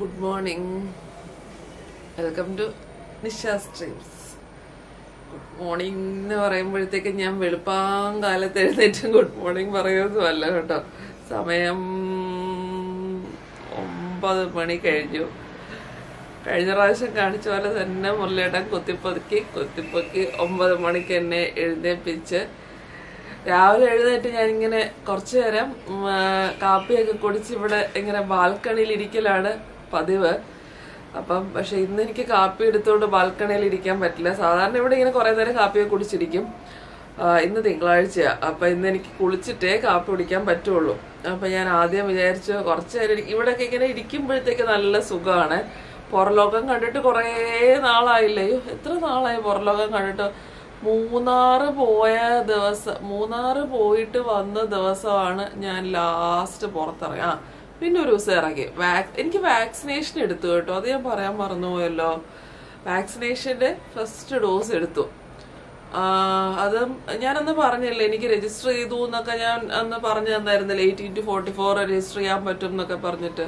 Good morning welcome to Nisha streams good morning എന്ന് പറയുമ്പോഴത്തേക്ക് ഞാൻ വെളുപ്പാങ്കാലത്ത് എഴുന്നേറ്റും ഗുഡ് മോർണിംഗ് പറയുന്നതും അല്ല കേട്ടോ സമയം ഒമ്പത് മണി കഴിഞ്ഞു കഴിഞ്ഞ പ്രാവശ്യം കാണിച്ച പോലെ തന്നെ മുരളിയേട്ടൻ കുത്തിപ്പൊതുക്കി കുത്തിപ്പൊക്കി ഒമ്പത് മണിക്ക് എന്നെ എഴുന്നേപ്പിച്ച് രാവിലെ എഴുന്നേറ്റ് ഞാനിങ്ങനെ കുറച്ചു നേരം ഉം, ആ, കാപ്പിയൊക്കെ കുടിച്ച് ഇവിടെ ഇങ്ങനെ ബാൽക്കണിയിൽ ഇരിക്കലാണ് പതിവ് അപ്പം പക്ഷെ ഇന്ന് എനിക്ക് കാപ്പി എടുത്തുകൊണ്ട് ബാൽക്കണിയിൽ ഇരിക്കാൻ പറ്റില്ല സാധാരണ ഇവിടെ ഇങ്ങനെ കുറെ നേരം കാപ്പിയൊക്കെ കുടിച്ചിരിക്കും ആ, ഇന്ന് തിങ്കളാഴ്ചയാ അപ്പൊ ഇന്ന് എനിക്ക് കുളിച്ചിട്ടേ കാപ്പി കുടിക്കാൻ പറ്റുള്ളൂ അപ്പൊ ഞാൻ ആദ്യം വിചാരിച്ചു കുറച്ചു നേരം ഇരി- ഇവിടെയൊക്കെ ഇങ്ങനെ ഇരിക്കുമ്പോഴത്തേക്ക് നല്ല സുഖമാണ് പുറലോകം കണ്ടിട്ട് കുറേ നാളായില്ലേ അയ്യോ, എത്ര നാളായി പുറലോകം കണ്ടിട്ട് മൂന്നാറ് പോയ ദിവസം മൂന്നാറ് പോയിട്ട് വന്ന ദിവസമാണ് ഞാൻ ലാസ്റ്റ് പുറത്തിറങ്ങി ആ പിന്നെ ഒരു ദിവസം ഇറങ്ങി വാക് എനിക്ക് വാക്സിനേഷൻ എടുത്തു കേട്ടോ അത് ഞാൻ പറയാൻ മറന്നുപോയല്ലോ വാക്സിനേഷന്റെ ഫസ്റ്റ് ഡോസ് എടുത്ു ആ, അത് ഞാനന്ന് പറഞ്ഞില്ലേ എനിക്ക് രജിസ്റ്റർ ചെയ്തു എന്നൊക്കെ ഞാൻ അന്ന് പറഞ്ഞു തന്നായിരുന്നില്ല eighteen two forty four register ചെയ്യാൻ പറ്റും എന്നൊക്കെ പറഞ്ഞിട്ട്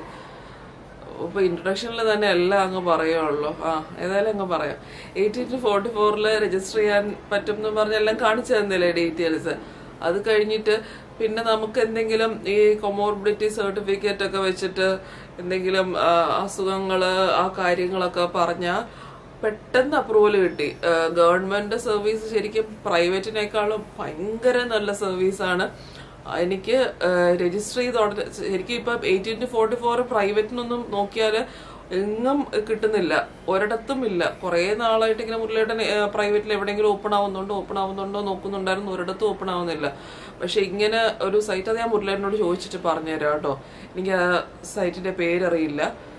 ഇപ്പൊ ഇൻട്രൊഡക്ഷനിൽ തന്നെ എല്ലാം അങ്ങ് പറയുള്ളൂ ആ ഏതായാലും അങ്ങ് പറയാം എയ്റ്റീൻ ടു ഫോർട്ടി ഫോറിൽ രജിസ്റ്റർ ചെയ്യാൻ പറ്റും എന്ന് പറഞ്ഞ് എല്ലാം കാണിച്ചു തന്നില്ലേ ഡീറ്റെയിൽസ് അത് കഴിഞ്ഞിട്ട് പിന്നെ നമുക്ക് എന്തെങ്കിലും ഈ കൊമോർബിഡിറ്റി സർട്ടിഫിക്കറ്റ് ഒക്കെ വെച്ചിട്ട് എന്തെങ്കിലും ആ, അസുഖങ്ങള് ആ കാര്യങ്ങളൊക്കെ പറഞ്ഞാൽ പെട്ടെന്ന് അപ്രൂവൽ കിട്ടി ഗവൺമെന്റ് സർവീസ് ശരിക്കും പ്രൈവറ്റിനേക്കാളും ഭയങ്കര നല്ല സർവീസാണ് എനിക്ക് രജിസ്റ്റർ ചെയ്ത് ഉടനെ ശരിക്കും ഇപ്പൊ എയ്റ്റീൻ ടു ഫോർട്ടി ഫോർ പ്രൈവറ്റിനൊന്നും നോക്കിയാൽ എങ്ങും കിട്ടുന്നില്ല ഒരിടത്തും ഇല്ല കുറേ നാളായിട്ട് ഇങ്ങനെ മുരളിയേട്ടൻ പ്രൈവറ്റിൽ എവിടെയെങ്കിലും ഓപ്പൺ ആവുന്നുണ്ടോ ഓപ്പൺ ആവുന്നുണ്ടോ നോക്കുന്നുണ്ടായിരുന്നു ഒരിടത്തും ഓപ്പൺ ആവുന്നില്ല പക്ഷെ ഇങ്ങനെ ഒരു സൈറ്റ് അത് ഞാൻ മുരളിയേട്ടനോട് ചോദിച്ചിട്ട് പറഞ്ഞുതരാം കേട്ടോ എനിക്ക് ആ സൈറ്റിന്റെ പേരറിയില്ല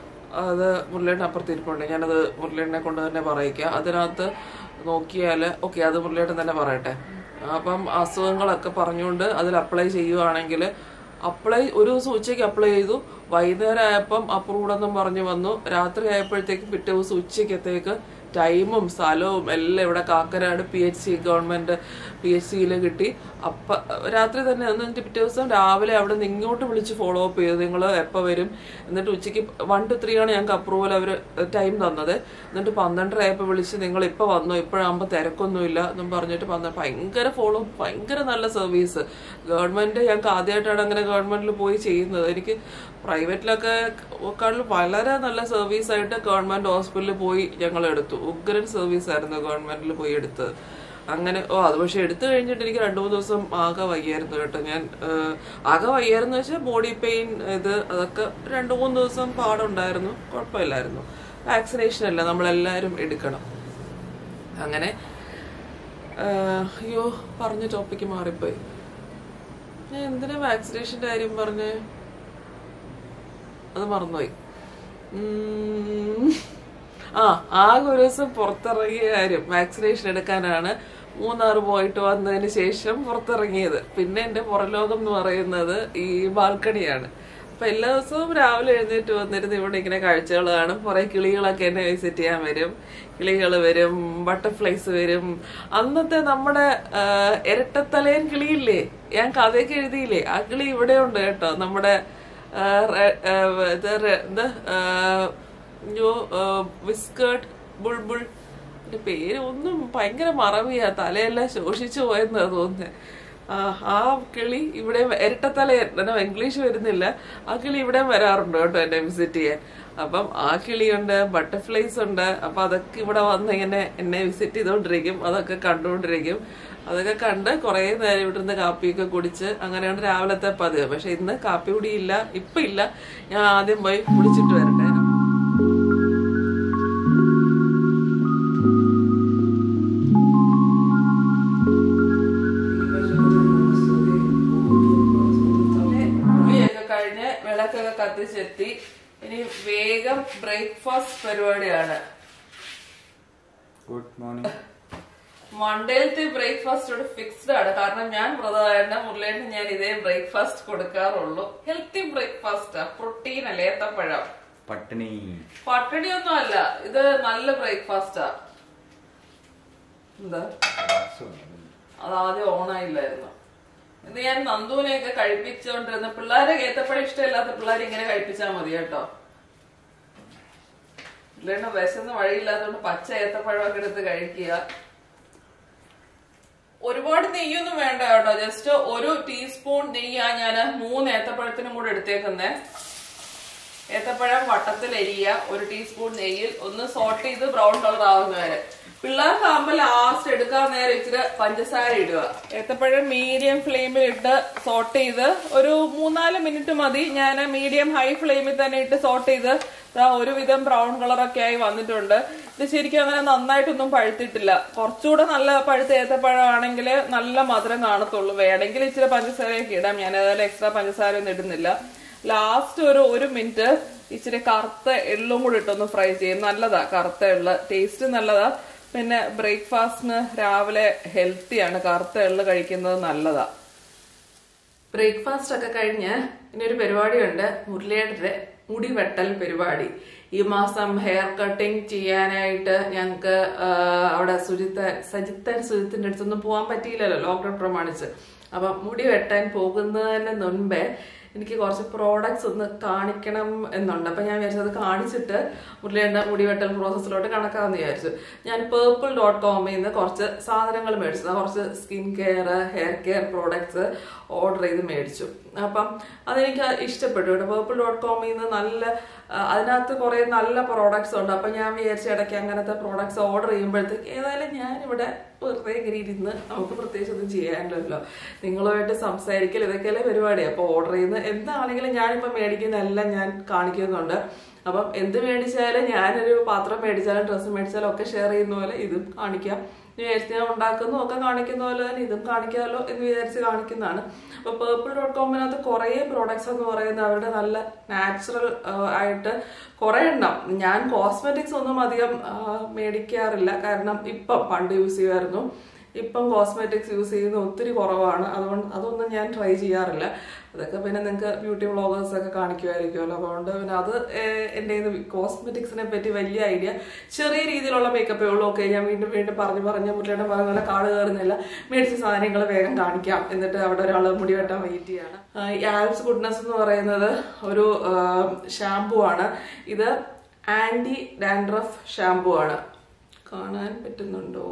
അത് മുരളിയേട്ടൻ അപ്പുറത്ത് ഇരിപ്പുണ്ട് ഞാനത് മുരളിയേട്ടനെ കൊണ്ട് തന്നെ പറയിക്കാം അതിനകത്ത് നോക്കിയാല് ഓക്കെ അത് മുരളിയേട്ടൻ തന്നെ പറയട്ടെ അപ്പം അസുഖങ്ങളൊക്കെ പറഞ്ഞുകൊണ്ട് അതിൽ അപ്ലൈ ചെയ്യുവാണെങ്കിൽ അപ്ലൈ ഒരു ദിവസം ഉച്ചയ്ക്ക് അപ്ലൈ ചെയ്തു വൈകുന്നേരം ആയപ്പം അപ്രൂവ്ഡ് എന്നും പറഞ്ഞു വന്നു രാത്രി ആയപ്പോഴത്തേക്ക് പിറ്റേ ദിവസം ഉച്ചയ്ക്കത്തേക്ക് ടൈമും സ്ഥലവും എല്ലാം ഇവിടെ Kakkanad P H C government P H സിയിൽ കിട്ടി അപ്പ രാത്രി തന്നെ എന്നിട്ട് പിറ്റേ ദിവസം രാവിലെ അവിടെ നിന്ന് ഇങ്ങോട്ട് വിളിച്ച് ഫോളോ അപ്പ് ചെയ്തു നിങ്ങൾ എപ്പോൾ വരും എന്നിട്ട് ഉച്ചയ്ക്ക് വൺ ടു ത്രീ ആണ് ഞങ്ങൾക്ക് അപ്രൂവൽ അവർ ടൈം തന്നത് എന്നിട്ട് പന്ത്രണ്ടര ആയപ്പോൾ വിളിച്ച് നിങ്ങൾ ഇപ്പോൾ വന്നു ഇപ്പോഴാകുമ്പോൾ തിരക്കൊന്നുമില്ല എന്നും പറഞ്ഞിട്ട് വന്ന ഭയങ്കര ഫോളോ ഭയങ്കര നല്ല സർവീസ് ഗവൺമെന്റ് ഞങ്ങൾക്ക് ആദ്യമായിട്ടാണ് അങ്ങനെ ഗവൺമെന്റിൽ പോയി ചെയ്യുന്നത് എനിക്ക് പ്രൈവറ്റിലൊക്കെ ക്കാളും വളരെ നല്ല സർവീസ് ആയിട്ട് ഗവൺമെന്റ് ഹോസ്പിറ്റലിൽ പോയി ഞങ്ങൾ എടുത്തു ഉഗ്രൻ സർവീസ് ആയിരുന്നു ഗവൺമെന്റിൽ പോയി എടുത്തത് അങ്ങനെ ഓ അത് പക്ഷെ എടുത്തു കഴിഞ്ഞിട്ട് എനിക്ക് രണ്ടു മൂന്ന് ദിവസം ആകെ വയ്യായിരുന്നു കേട്ടോ ഞാൻ ഏഹ്, ആകെ വയ്യായിരുന്നു വെച്ചാൽ ബോഡി പെയിൻ ഇത് അതൊക്കെ രണ്ടു മൂന്ന് ദിവസം പാടുണ്ടായിരുന്നു കുഴപ്പമില്ലായിരുന്നു വാക്സിനേഷൻ അല്ല നമ്മളെല്ലാവരും എടുക്കണം അങ്ങനെ ഏഹ്, അയ്യോ പറഞ്ഞ ടോപ്പിക്ക് മാറിപ്പോയി ഞാൻ എന്തിനാ വാക്സിനേഷന്റെ കാര്യം പറഞ്ഞേ അത് മറന്നുപോയി ഉം. ആ ആകെ ഒരു ദിവസം പുറത്തിറങ്ങിയ കാര്യം വാക്സിനേഷൻ എടുക്കാനാണ് മൂന്നാറ് പോയിട്ട് വന്നതിന് ശേഷം പുറത്തിറങ്ങിയത് പിന്നെ എന്റെ പുറലോകം എന്ന് പറയുന്നത് ഈ ബാൽക്കണിയാണ് അപ്പൊ എല്ലാ ദിവസവും രാവിലെ എഴുന്നേറ്റ് വന്നിരുന്ന് ഇവിടെ ഇങ്ങനെ കാഴ്ചകൾ കാണും കുറെ കിളികളൊക്കെ എന്നെ വിസിറ്റ് ചെയ്യാൻ വരും കിളികൾ വരും ബട്ടർഫ്ലൈസ് വരും അന്നത്തെ നമ്മുടെ ആ, ഇരട്ടത്തലയൻ കിളിയില്ലേ ഞാൻ കഥയൊക്കെ എഴുതിയില്ലേ ആ കിളി ഇവിടെ ഉണ്ട് കേട്ടോ നമ്മുടെ ആ, റെ- ആ, ഇത് റെ- ഇത് ആ, അയ്യോ വിസ്കേർട്ട് ബുൾബുൾ എന്റെ പേര് ഒന്നും ഭയങ്കര മറവിയാ തലയെല്ലാം ശോഷിച്ചു പോയെന്നാ തോന്നുന്നത് ആ ആ കിളി ഇവിടെ ഇരട്ടത്തലയൻ എന്നാ ഇംഗ്ലീഷ് വരുന്നില്ല ആ കിളി ഇവിടെ വരാറുണ്ട് കേട്ടോ എന്നെ വിസിറ്റ് ചെയ്യാൻ അപ്പം ആ കിളിയുണ്ട് ബട്ടർഫ്ലൈസ് ഉണ്ട് അപ്പൊ അതൊക്കെ ഇവിടെ വന്ന് ഇങ്ങനെ എന്നെ വിസിറ്റ് ചെയ്തോണ്ടിരിക്കും അതൊക്കെ കണ്ടുകൊണ്ടിരിക്കും അതൊക്കെ കണ്ട് കുറെ നേരം ഇവിടെ നിന്ന് കാപ്പിയൊക്കെ കുടിച്ച് അങ്ങനെയാണ് രാവിലത്തെ പതിവ് പക്ഷെ ഇന്ന് കാപ്പി കുടി ഇല്ല ഇപ്പൊ ഇല്ല ഞാൻ ആദ്യം പോയി കുടിച്ചിട്ട് വരട്ടെ കുളിയൊക്കെ കഴിഞ്ഞ് വിളക്കൊക്കെ കത്തിച്ചെത്തി ഇനി വേഗം ബ്രേക്ക്ഫാസ്റ്റ് പരിപാടിയാണ് ഗുഡ് മോർണിംഗ് മണ്ടേലത്തെ ബ്രേക്ക്ഫാസ്റ്റ് ഇവിടെ ഫിക്സ്ഡ് ആണ് കാരണം ഞാൻ വ്രതമായിട്ട് മുരളേന് ഞാൻ ഇതേ ബ്രേക്ക്ഫാസ്റ്റ് കൊടുക്കാറുള്ളൂ ഹെൽത്തി ബ്രേക്ക്ഫാസ്റ്റ് പ്രോട്ടീൻ അല്ലേ ഏത്തപ്പഴം പട്ടിണി പട്ടിണിയൊന്നും അല്ല ഇത് നല്ല ബ്രേക്ക്ഫാസ്റ്റാ എന്താ അത് ആദ്യം ഓണായില്ലായിരുന്നു ഇന്ന് ഞാൻ നന്ദുവിനെയൊക്കെ കഴിപ്പിച്ചുകൊണ്ടിരുന്ന പിള്ളേരെ ഏത്തപ്പഴം ഇഷ്ടമില്ലാത്ത പിള്ളേർ ഇങ്ങനെ കഴിപ്പിച്ചാൽ മതി കേട്ടോ ഇല്ലെങ്കിൽ വിശന്ന് വഴിയില്ലാത്തതുകൊണ്ട് പച്ച ഏത്തപ്പഴമൊക്കെ എടുത്ത് കഴിക്കുക ഒരുപാട് നെയ്യൊന്നും വേണ്ട കേട്ടോ ജസ്റ്റ് ഒരു ടീസ്പൂൺ നെയ്യാ ഞാൻ മൂന്ന് ഏത്തപ്പഴത്തിനും കൂടെ എടുത്തേക്കുന്നേ ഏത്തപ്പഴം വട്ടത്തിൽ എരിയ ഒരു ടീസ്പൂൺ നെയ്യിൽ ഒന്ന് സോട്ട് ചെയ്ത് ബ്രൗൺ കളർ ആവുന്ന വരെ പിള്ളേർക്കാകുമ്പോൾ ലാസ്റ്റ് എടുക്കാൻ നേരം ഇച്ചിരി പഞ്ചസാര ഇടുക ഏത്തപ്പഴം മീഡിയം ഫ്ലെയിമിൽ ഇട്ട് സോട്ട് ചെയ്ത് ഒരു മൂന്നാല് മിനിറ്റ് മതി ഞാൻ മീഡിയം ഹൈ ഫ്ലെയിമിൽ തന്നെ ഇട്ട് സോട്ട് ചെയ്ത് ദാ ഒരുവിധം ബ്രൗൺ കളറൊക്കെ ആയി വന്നിട്ടുണ്ട് ഇത് ശരിക്കും അങ്ങനെ നന്നായിട്ടൊന്നും പഴുത്തിട്ടില്ല കുറച്ചുകൂടെ നല്ല പഴുത്ത ഏത്തപ്പഴമാണെങ്കിൽ നല്ല മധുരം കാണത്തുള്ളൂ വേണമെങ്കിൽ ഇച്ചിരി പഞ്ചസാരയൊക്കെ ഇടാം ഞാൻ ഏതായാലും എക്സ്ട്രാ പഞ്ചസാര ഒന്നും ഇടുന്നില്ല ലാസ്റ്റ് ഒരു ഒരു മിനിറ്റ് ഇച്ചിരി കറുത്ത എള്ളും കൂടി ഇട്ടൊന്ന് ഫ്രൈ ചെയ്യും നല്ലതാ കറുത്ത എള്ള് ടേസ്റ്റ് നല്ലതാ പിന്നെ ബ്രേക്ക്ഫാസ്റ്റിന് രാവിലെ ഹെൽത്തിയാണ് കറുത്ത എള്ള് കഴിക്കുന്നത് നല്ലതാ ബ്രേക്ക്ഫാസ്റ്റ് ഒക്കെ കഴിഞ്ഞ് ഇനി ഒരു പരിപാടിയുണ്ട് മുരളിയുടെ മുടി വെട്ടൽ പരിപാടി ഈ മാസം ഹെയർ കട്ടിങ് ചെയ്യാനായിട്ട് ഞങ്ങൾക്ക് അവിടെ സുജിത്ത സജിത്തൻ സുജിത്തിന്റെ അടുത്തൊന്നും പോകാൻ പറ്റിയില്ലല്ലോ ലോക്ക്ഡൌൺ പ്രമാണിച്ച് അപ്പം മുടി വെട്ടാൻ പോകുന്നതിന് മുൻപേ എനിക്ക് കുറച്ച് പ്രോഡക്ട്സ് ഒന്ന് കാണിക്കണം എന്നുണ്ട് അപ്പം ഞാൻ വിചാരിച്ചത് കാണിച്ചിട്ട് മുരളിയുടെ മുടി വെട്ടൽ പ്രോസസ്സിലോട്ട് കണക്കാമെന്ന് വിചാരിച്ചു ഞാൻ പേർപ്പിൾ ഡോട്ട് കോമിൽ നിന്ന് കുറച്ച് സാധനങ്ങൾ മേടിച്ചു കുറച്ച് skin care hair care products order ചെയ്ത് മേടിച്ചു അപ്പം അതെനിക്ക് ഇഷ്ടപ്പെട്ടു കേട്ടോ പേർപ്പിൾ ഡോട്ട് കോമിൽ നിന്ന് നല്ല ആ, അതിനകത്ത് കുറേ നല്ല പ്രോഡക്ട്സ് ഉണ്ട് അപ്പം ഞാൻ വിചാരിച്ച ഇടയ്ക്ക് അങ്ങനത്തെ പ്രോഡക്ട്സ് ഓർഡർ ചെയ്യുമ്പോഴത്തേക്ക് ഏതായാലും ഞാനിവിടെ വെറുതെ ഇങ്ങനെ ഇരുന്ന് നമുക്ക് പ്രത്യേകിച്ച് ഒന്നും ചെയ്യാനില്ലല്ലോ നിങ്ങളുമായിട്ട് സംസാരിക്കൽ ഇതൊക്കെയല്ലേ പരിപാടി അപ്പോൾ ഓർഡർ ചെയ്യുന്ന എന്താണെങ്കിലും ഞാനിപ്പോൾ മേടിക്കുന്ന എല്ലാം ഞാൻ കാണിക്കുന്നുണ്ട് അപ്പം എന്ത് മേടിച്ചാലും ഞാനൊരു പാത്രം മേടിച്ചാലും ഡ്രസ്സ് മേടിച്ചാലും ഒക്കെ ഷെയർ ചെയ്യുന്ന പോലെ ഇതും കാണിക്കാം വിചാരിച്ച് ഞാൻ ഉണ്ടാക്കുന്നു ഒക്കെ കാണിക്കുന്ന പോലെ തന്നെ ഇതും കാണിക്കാമല്ലോ എന്ന് വിചാരിച്ച് കാണിക്കുന്നതാണ് അപ്പൊ പേർപ്പിൾ ഡോട്ട് കോമിനകത്ത് കുറേ പ്രോഡക്ട്സ് എന്ന് പറയുന്നത് അവരുടെ നല്ല നാച്ചുറൽ ആയിട്ട് കുറേ എണ്ണം ഞാൻ കോസ്മെറ്റിക്സ് ഒന്നും അധികം ആ, മേടിക്കാറില്ല കാരണം ഇപ്പം പണ്ട് യൂസ് ചെയ്യുമായിരുന്നു ഇപ്പം കോസ്മെറ്റിക്സ് യൂസ് ചെയ്യുന്ന ഒത്തിരി കുറവാണ് അതുകൊണ്ട് അതൊന്നും ഞാൻ ട്രൈ ചെയ്യാറില്ല അതൊക്കെ പിന്നെ നിങ്ങൾക്ക് ബ്യൂട്ടി വ്ളോഗേഴ്സ് ഒക്കെ കാണിക്കുമായിരിക്കുമല്ലോ അതുകൊണ്ട് പിന്നെ അത് ഏഹ്, എൻ്റെ കോസ്മെറ്റിക്സിനെ പറ്റി വലിയ ഐഡിയ ചെറിയ രീതിയിലുള്ള മേക്കപ്പേ ഉള്ളൂ ഓക്കെ ഞാൻ വീണ്ടും വീണ്ടും പറഞ്ഞു പറഞ്ഞ് മുരളിയുടെ പറഞ്ഞ പോലെ കാട് കയറുന്നില്ല മേടിച്ച സാധനങ്ങൾ വേഗം കാണിക്കാം എന്നിട്ട് അവിടെ ഒരാൾ മുടി വെട്ടാൻ വെയിറ്റ് ചെയ്യാണ് ആഹ്, ഈ ആൽസ് ഗുഡ്നസ് എന്ന് പറയുന്നത് ഒരു ഷാംപൂ ആണ് ഇത് ആന്റി ഡാൻഡ്രഫ് ഷാംപൂ ആണ് കാണാൻ പറ്റുന്നുണ്ടോ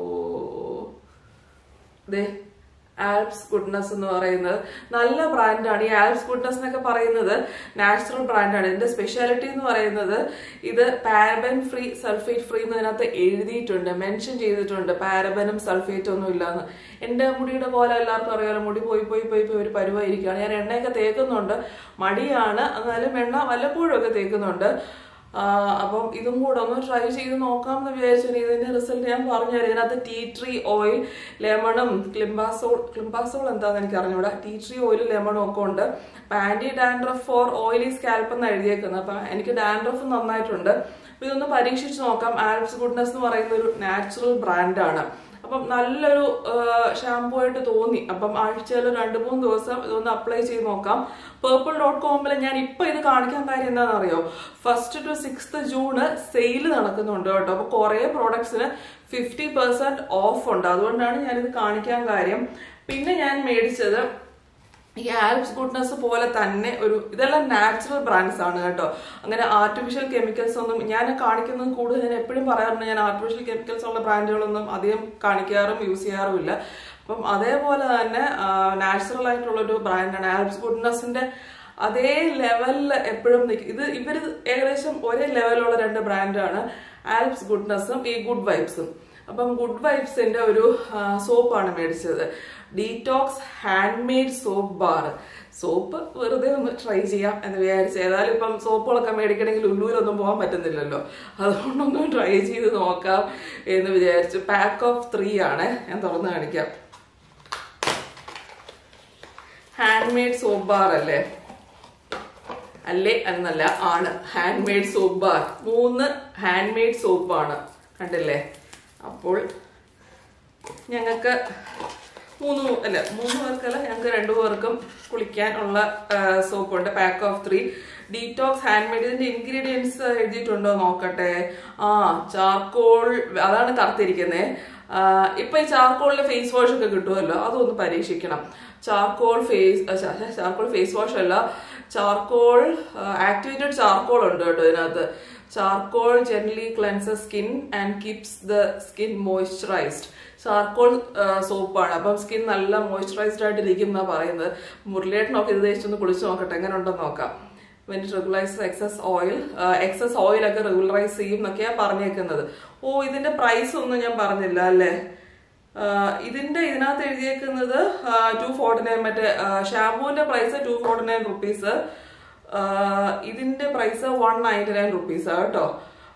ദേ ആൽപ്സ് ഗുഡ്നസ് എന്ന് പറയുന്നത് നല്ല ബ്രാൻഡാണ് ഈ ആൽപ്സ് ഗുഡ്നസ് എന്നൊക്കെ പറയുന്നത് നാച്ചുറൽ ബ്രാൻഡാണ് ഇതിന്റെ സ്പെഷ്യാലിറ്റി എന്ന് പറയുന്നത് ഇത് പാരബൻ ഫ്രീ സൾഫേറ്റ് ഫ്രീ എന്ന് ഇതിനകത്ത് എഴുതിയിട്ടുണ്ട് മെൻഷൻ ചെയ്തിട്ടുണ്ട് പാരബനും സൾഫേറ്റും ഒന്നും ഇല്ലാന്ന് എന്റെ മുടിയുടെ പോലെ എല്ലാവർക്കും അറിയാലോ മുടി പോയി പോയി പോയി പോയി ഒരു പരുവായിരിക്കുകയാണ് ഞാൻ എണ്ണയൊക്കെ തേക്കുന്നുണ്ട് മടിയാണ് എന്നാലും എണ്ണ വല്ലപ്പോഴും ഒക്കെ തേക്കുന്നുണ്ട് ആ, അപ്പം ഇതും കൂടെ ഒന്ന് ട്രൈ ചെയ്ത് നോക്കാം എന്ന് വിചാരിച്ചു ഇനി ഇതിന്റെ റിസൾട്ട് ഞാൻ പറഞ്ഞു തരാം ഇതിനകത്ത് ടീ ട്രീ ഓയിൽ ലെമണും ക്ലിംബാസോൾ ക്ലിംബാസോൾ എന്താന്ന് എനിക്ക് അറിഞ്ഞൂടാ ടീ ട്രീ ഓയിലും ലെമണും ഒക്കെ ഉണ്ട് അപ്പൊ anti dandruff for oily scalp എന്ന് എഴുതിയേക്കുന്നത് അപ്പൊ എനിക്ക് ഡാൻഡ്രഫ് നന്നായിട്ടുണ്ട് അപ്പൊ ഇതൊന്ന് പരീക്ഷിച്ച് നോക്കാം ആൽപ്സ് ഗുഡ്നസ് എന്ന് പറയുന്ന ഒരു നാച്ചുറൽ ബ്രാൻഡാണ് അപ്പം നല്ലൊരു ഷാമ്പു ആയിട്ട് തോന്നി അപ്പം ആഴ്ചയിൽ രണ്ട് മൂന്ന് ദിവസം ഇതൊന്ന് അപ്ലൈ ചെയ്ത് നോക്കാം പേർപ്പിൾ ഡോട്ട് കോമിൽ ഞാൻ ഇപ്പൊ ഇത് കാണിക്കാൻ കാര്യം എന്താണെന്ന് അറിയോ first to sixth June sale നടക്കുന്നുണ്ട് കേട്ടോ അപ്പൊ കുറെ പ്രോഡക്ട്സിന് ഫിഫ്റ്റി പെർസെന്റ് ഓഫ് ഉണ്ട് അതുകൊണ്ടാണ് ഞാനിത് കാണിക്കാൻ കാര്യം പിന്നെ ഞാൻ മേടിച്ചത് ഈ ആൽപ്സ് ഗുഡ്നസ് പോലെ തന്നെ ഒരു ഇതെല്ലാം നാച്ചുറൽ ബ്രാൻഡ്സ് ആണ് കേട്ടോ അങ്ങനെ ആർട്ടിഫിഷ്യൽ കെമിക്കൽസ് ഒന്നും ഞാൻ കാണിക്കുന്നത് കൂടുതൽ ഞാൻ എപ്പോഴും പറയാറുണ്ട് ഞാൻ ആർട്ടിഫിഷ്യൽ കെമിക്കൽസ് ഉള്ള ബ്രാൻഡുകളൊന്നും അധികം കാണിക്കാറും യൂസ് ചെയ്യാറുമില്ല അപ്പം അതേപോലെ തന്നെ നാച്ചുറൽ ആയിട്ടുള്ള ഒരു ബ്രാൻഡാണ് ആൽപ്സ് ഗുഡ്നസിന്റെ അതേ ലെവലിൽ എപ്പോഴും നിൽക്കും ഇത് ഇവർ ഏകദേശം ഒരേ ലെവലുള്ള രണ്ട് ബ്രാൻഡാണ് ആൽപ്സ് ഗുഡ്നസ്സും ഈ ഗുഡ് വൈബ്സും അപ്പം ഗുഡ് വൈബ്സിന്റെ ഒരു സോപ്പാണ് മേടിച്ചത് detox hand made soap bar soap വെറുതെ ഒന്ന് ട്രൈ ചെയ്യാം എന്ന് വിചാരിച്ചു ഏതായാലും ഇപ്പം സോപ്പുകളൊക്കെ മേടിക്കണമെങ്കിൽ ഉള്ളൂരൊന്നും പോകാൻ പറ്റുന്നില്ലല്ലോ അതുകൊണ്ടൊന്നും ട്രൈ ചെയ്ത് നോക്കാം എന്ന് വിചാരിച്ചു പാക്ക് ഓഫ് ത്രീ ആണ് ഞാൻ തുറന്ന് കാണിക്കാം ഹാൻഡ് മെയ്ഡ് സോപ്പ് ബാർ അല്ലേ അല്ലേ എന്നല്ല ആണ് ഹാൻഡ് മെയ്ഡ് സോപ്പ് ബാർ മൂന്ന് ഹാൻഡ് മെയ്ഡ് സോപ്പാണ് കണ്ടില്ലേ അപ്പോൾ ഞങ്ങൾക്ക് മൂന്ന് മൂ- അല്ല മൂന്ന് പേർക്കല്ല ഞങ്ങൾക്ക് രണ്ടു പേർക്കും കുളിക്കാനുള്ള സോപ്പുണ്ട് pack of three detox hand made ഇതിന്റെ ഇൻഗ്രീഡിയൻസ് എഴുതിയിട്ടുണ്ടോ നോക്കട്ടെ ആ ചാർക്കോൾ അതാണ് കറുത്തിരിക്കുന്നത് ഇപ്പൊ ഈ ചാർക്കോളിന്റെ ഫേസ് വാഷ് ഒക്കെ കിട്ടുമല്ലോ അതൊന്ന് പരീക്ഷിക്കണം charcoal face charcoal face wash അല്ല ചാർക്കോൾ ആക്ടിവേറ്റഡ് ചാർക്കോൾ ഉണ്ട് കേട്ടോ ഇതിനകത്ത് charcoal gently cleanses skin and keeps the skin moisturised charcoal സോപ്പാണ് അപ്പം സ്കിൻ നല്ല മോയ്സ്ചറൈസ്ഡ് ആയിട്ട് ഇരിക്കും എന്നാ പറയുന്നത് മുരളിയേട്ടനൊക്കെ ഇത് തേച്ചൊന്ന് കുളിച്ച് നോക്കട്ടെ എങ്ങനെ ഉണ്ടെന്ന് നോക്കാം when regularise excess oil excess oil ഒക്കെ റെഗുലറൈസ് ചെയ്യും എന്നൊക്കെയാ പറഞ്ഞേക്കുന്നത് ഓ ഇതിന്റെ പ്രൈസ് ഒന്നും ഞാൻ പറഞ്ഞില്ല അല്ലേ ആഹ് ഇതിന്റെ ഇതിനകത്ത് എഴുതിയേക്കുന്നത് ടു ഫോർട്ടി നയൻ മറ്റേ ഷാമ്പൂവിന്റെ price two forty nine rupees ഇതിന്റെ price one ninety nine rupees കേട്ടോ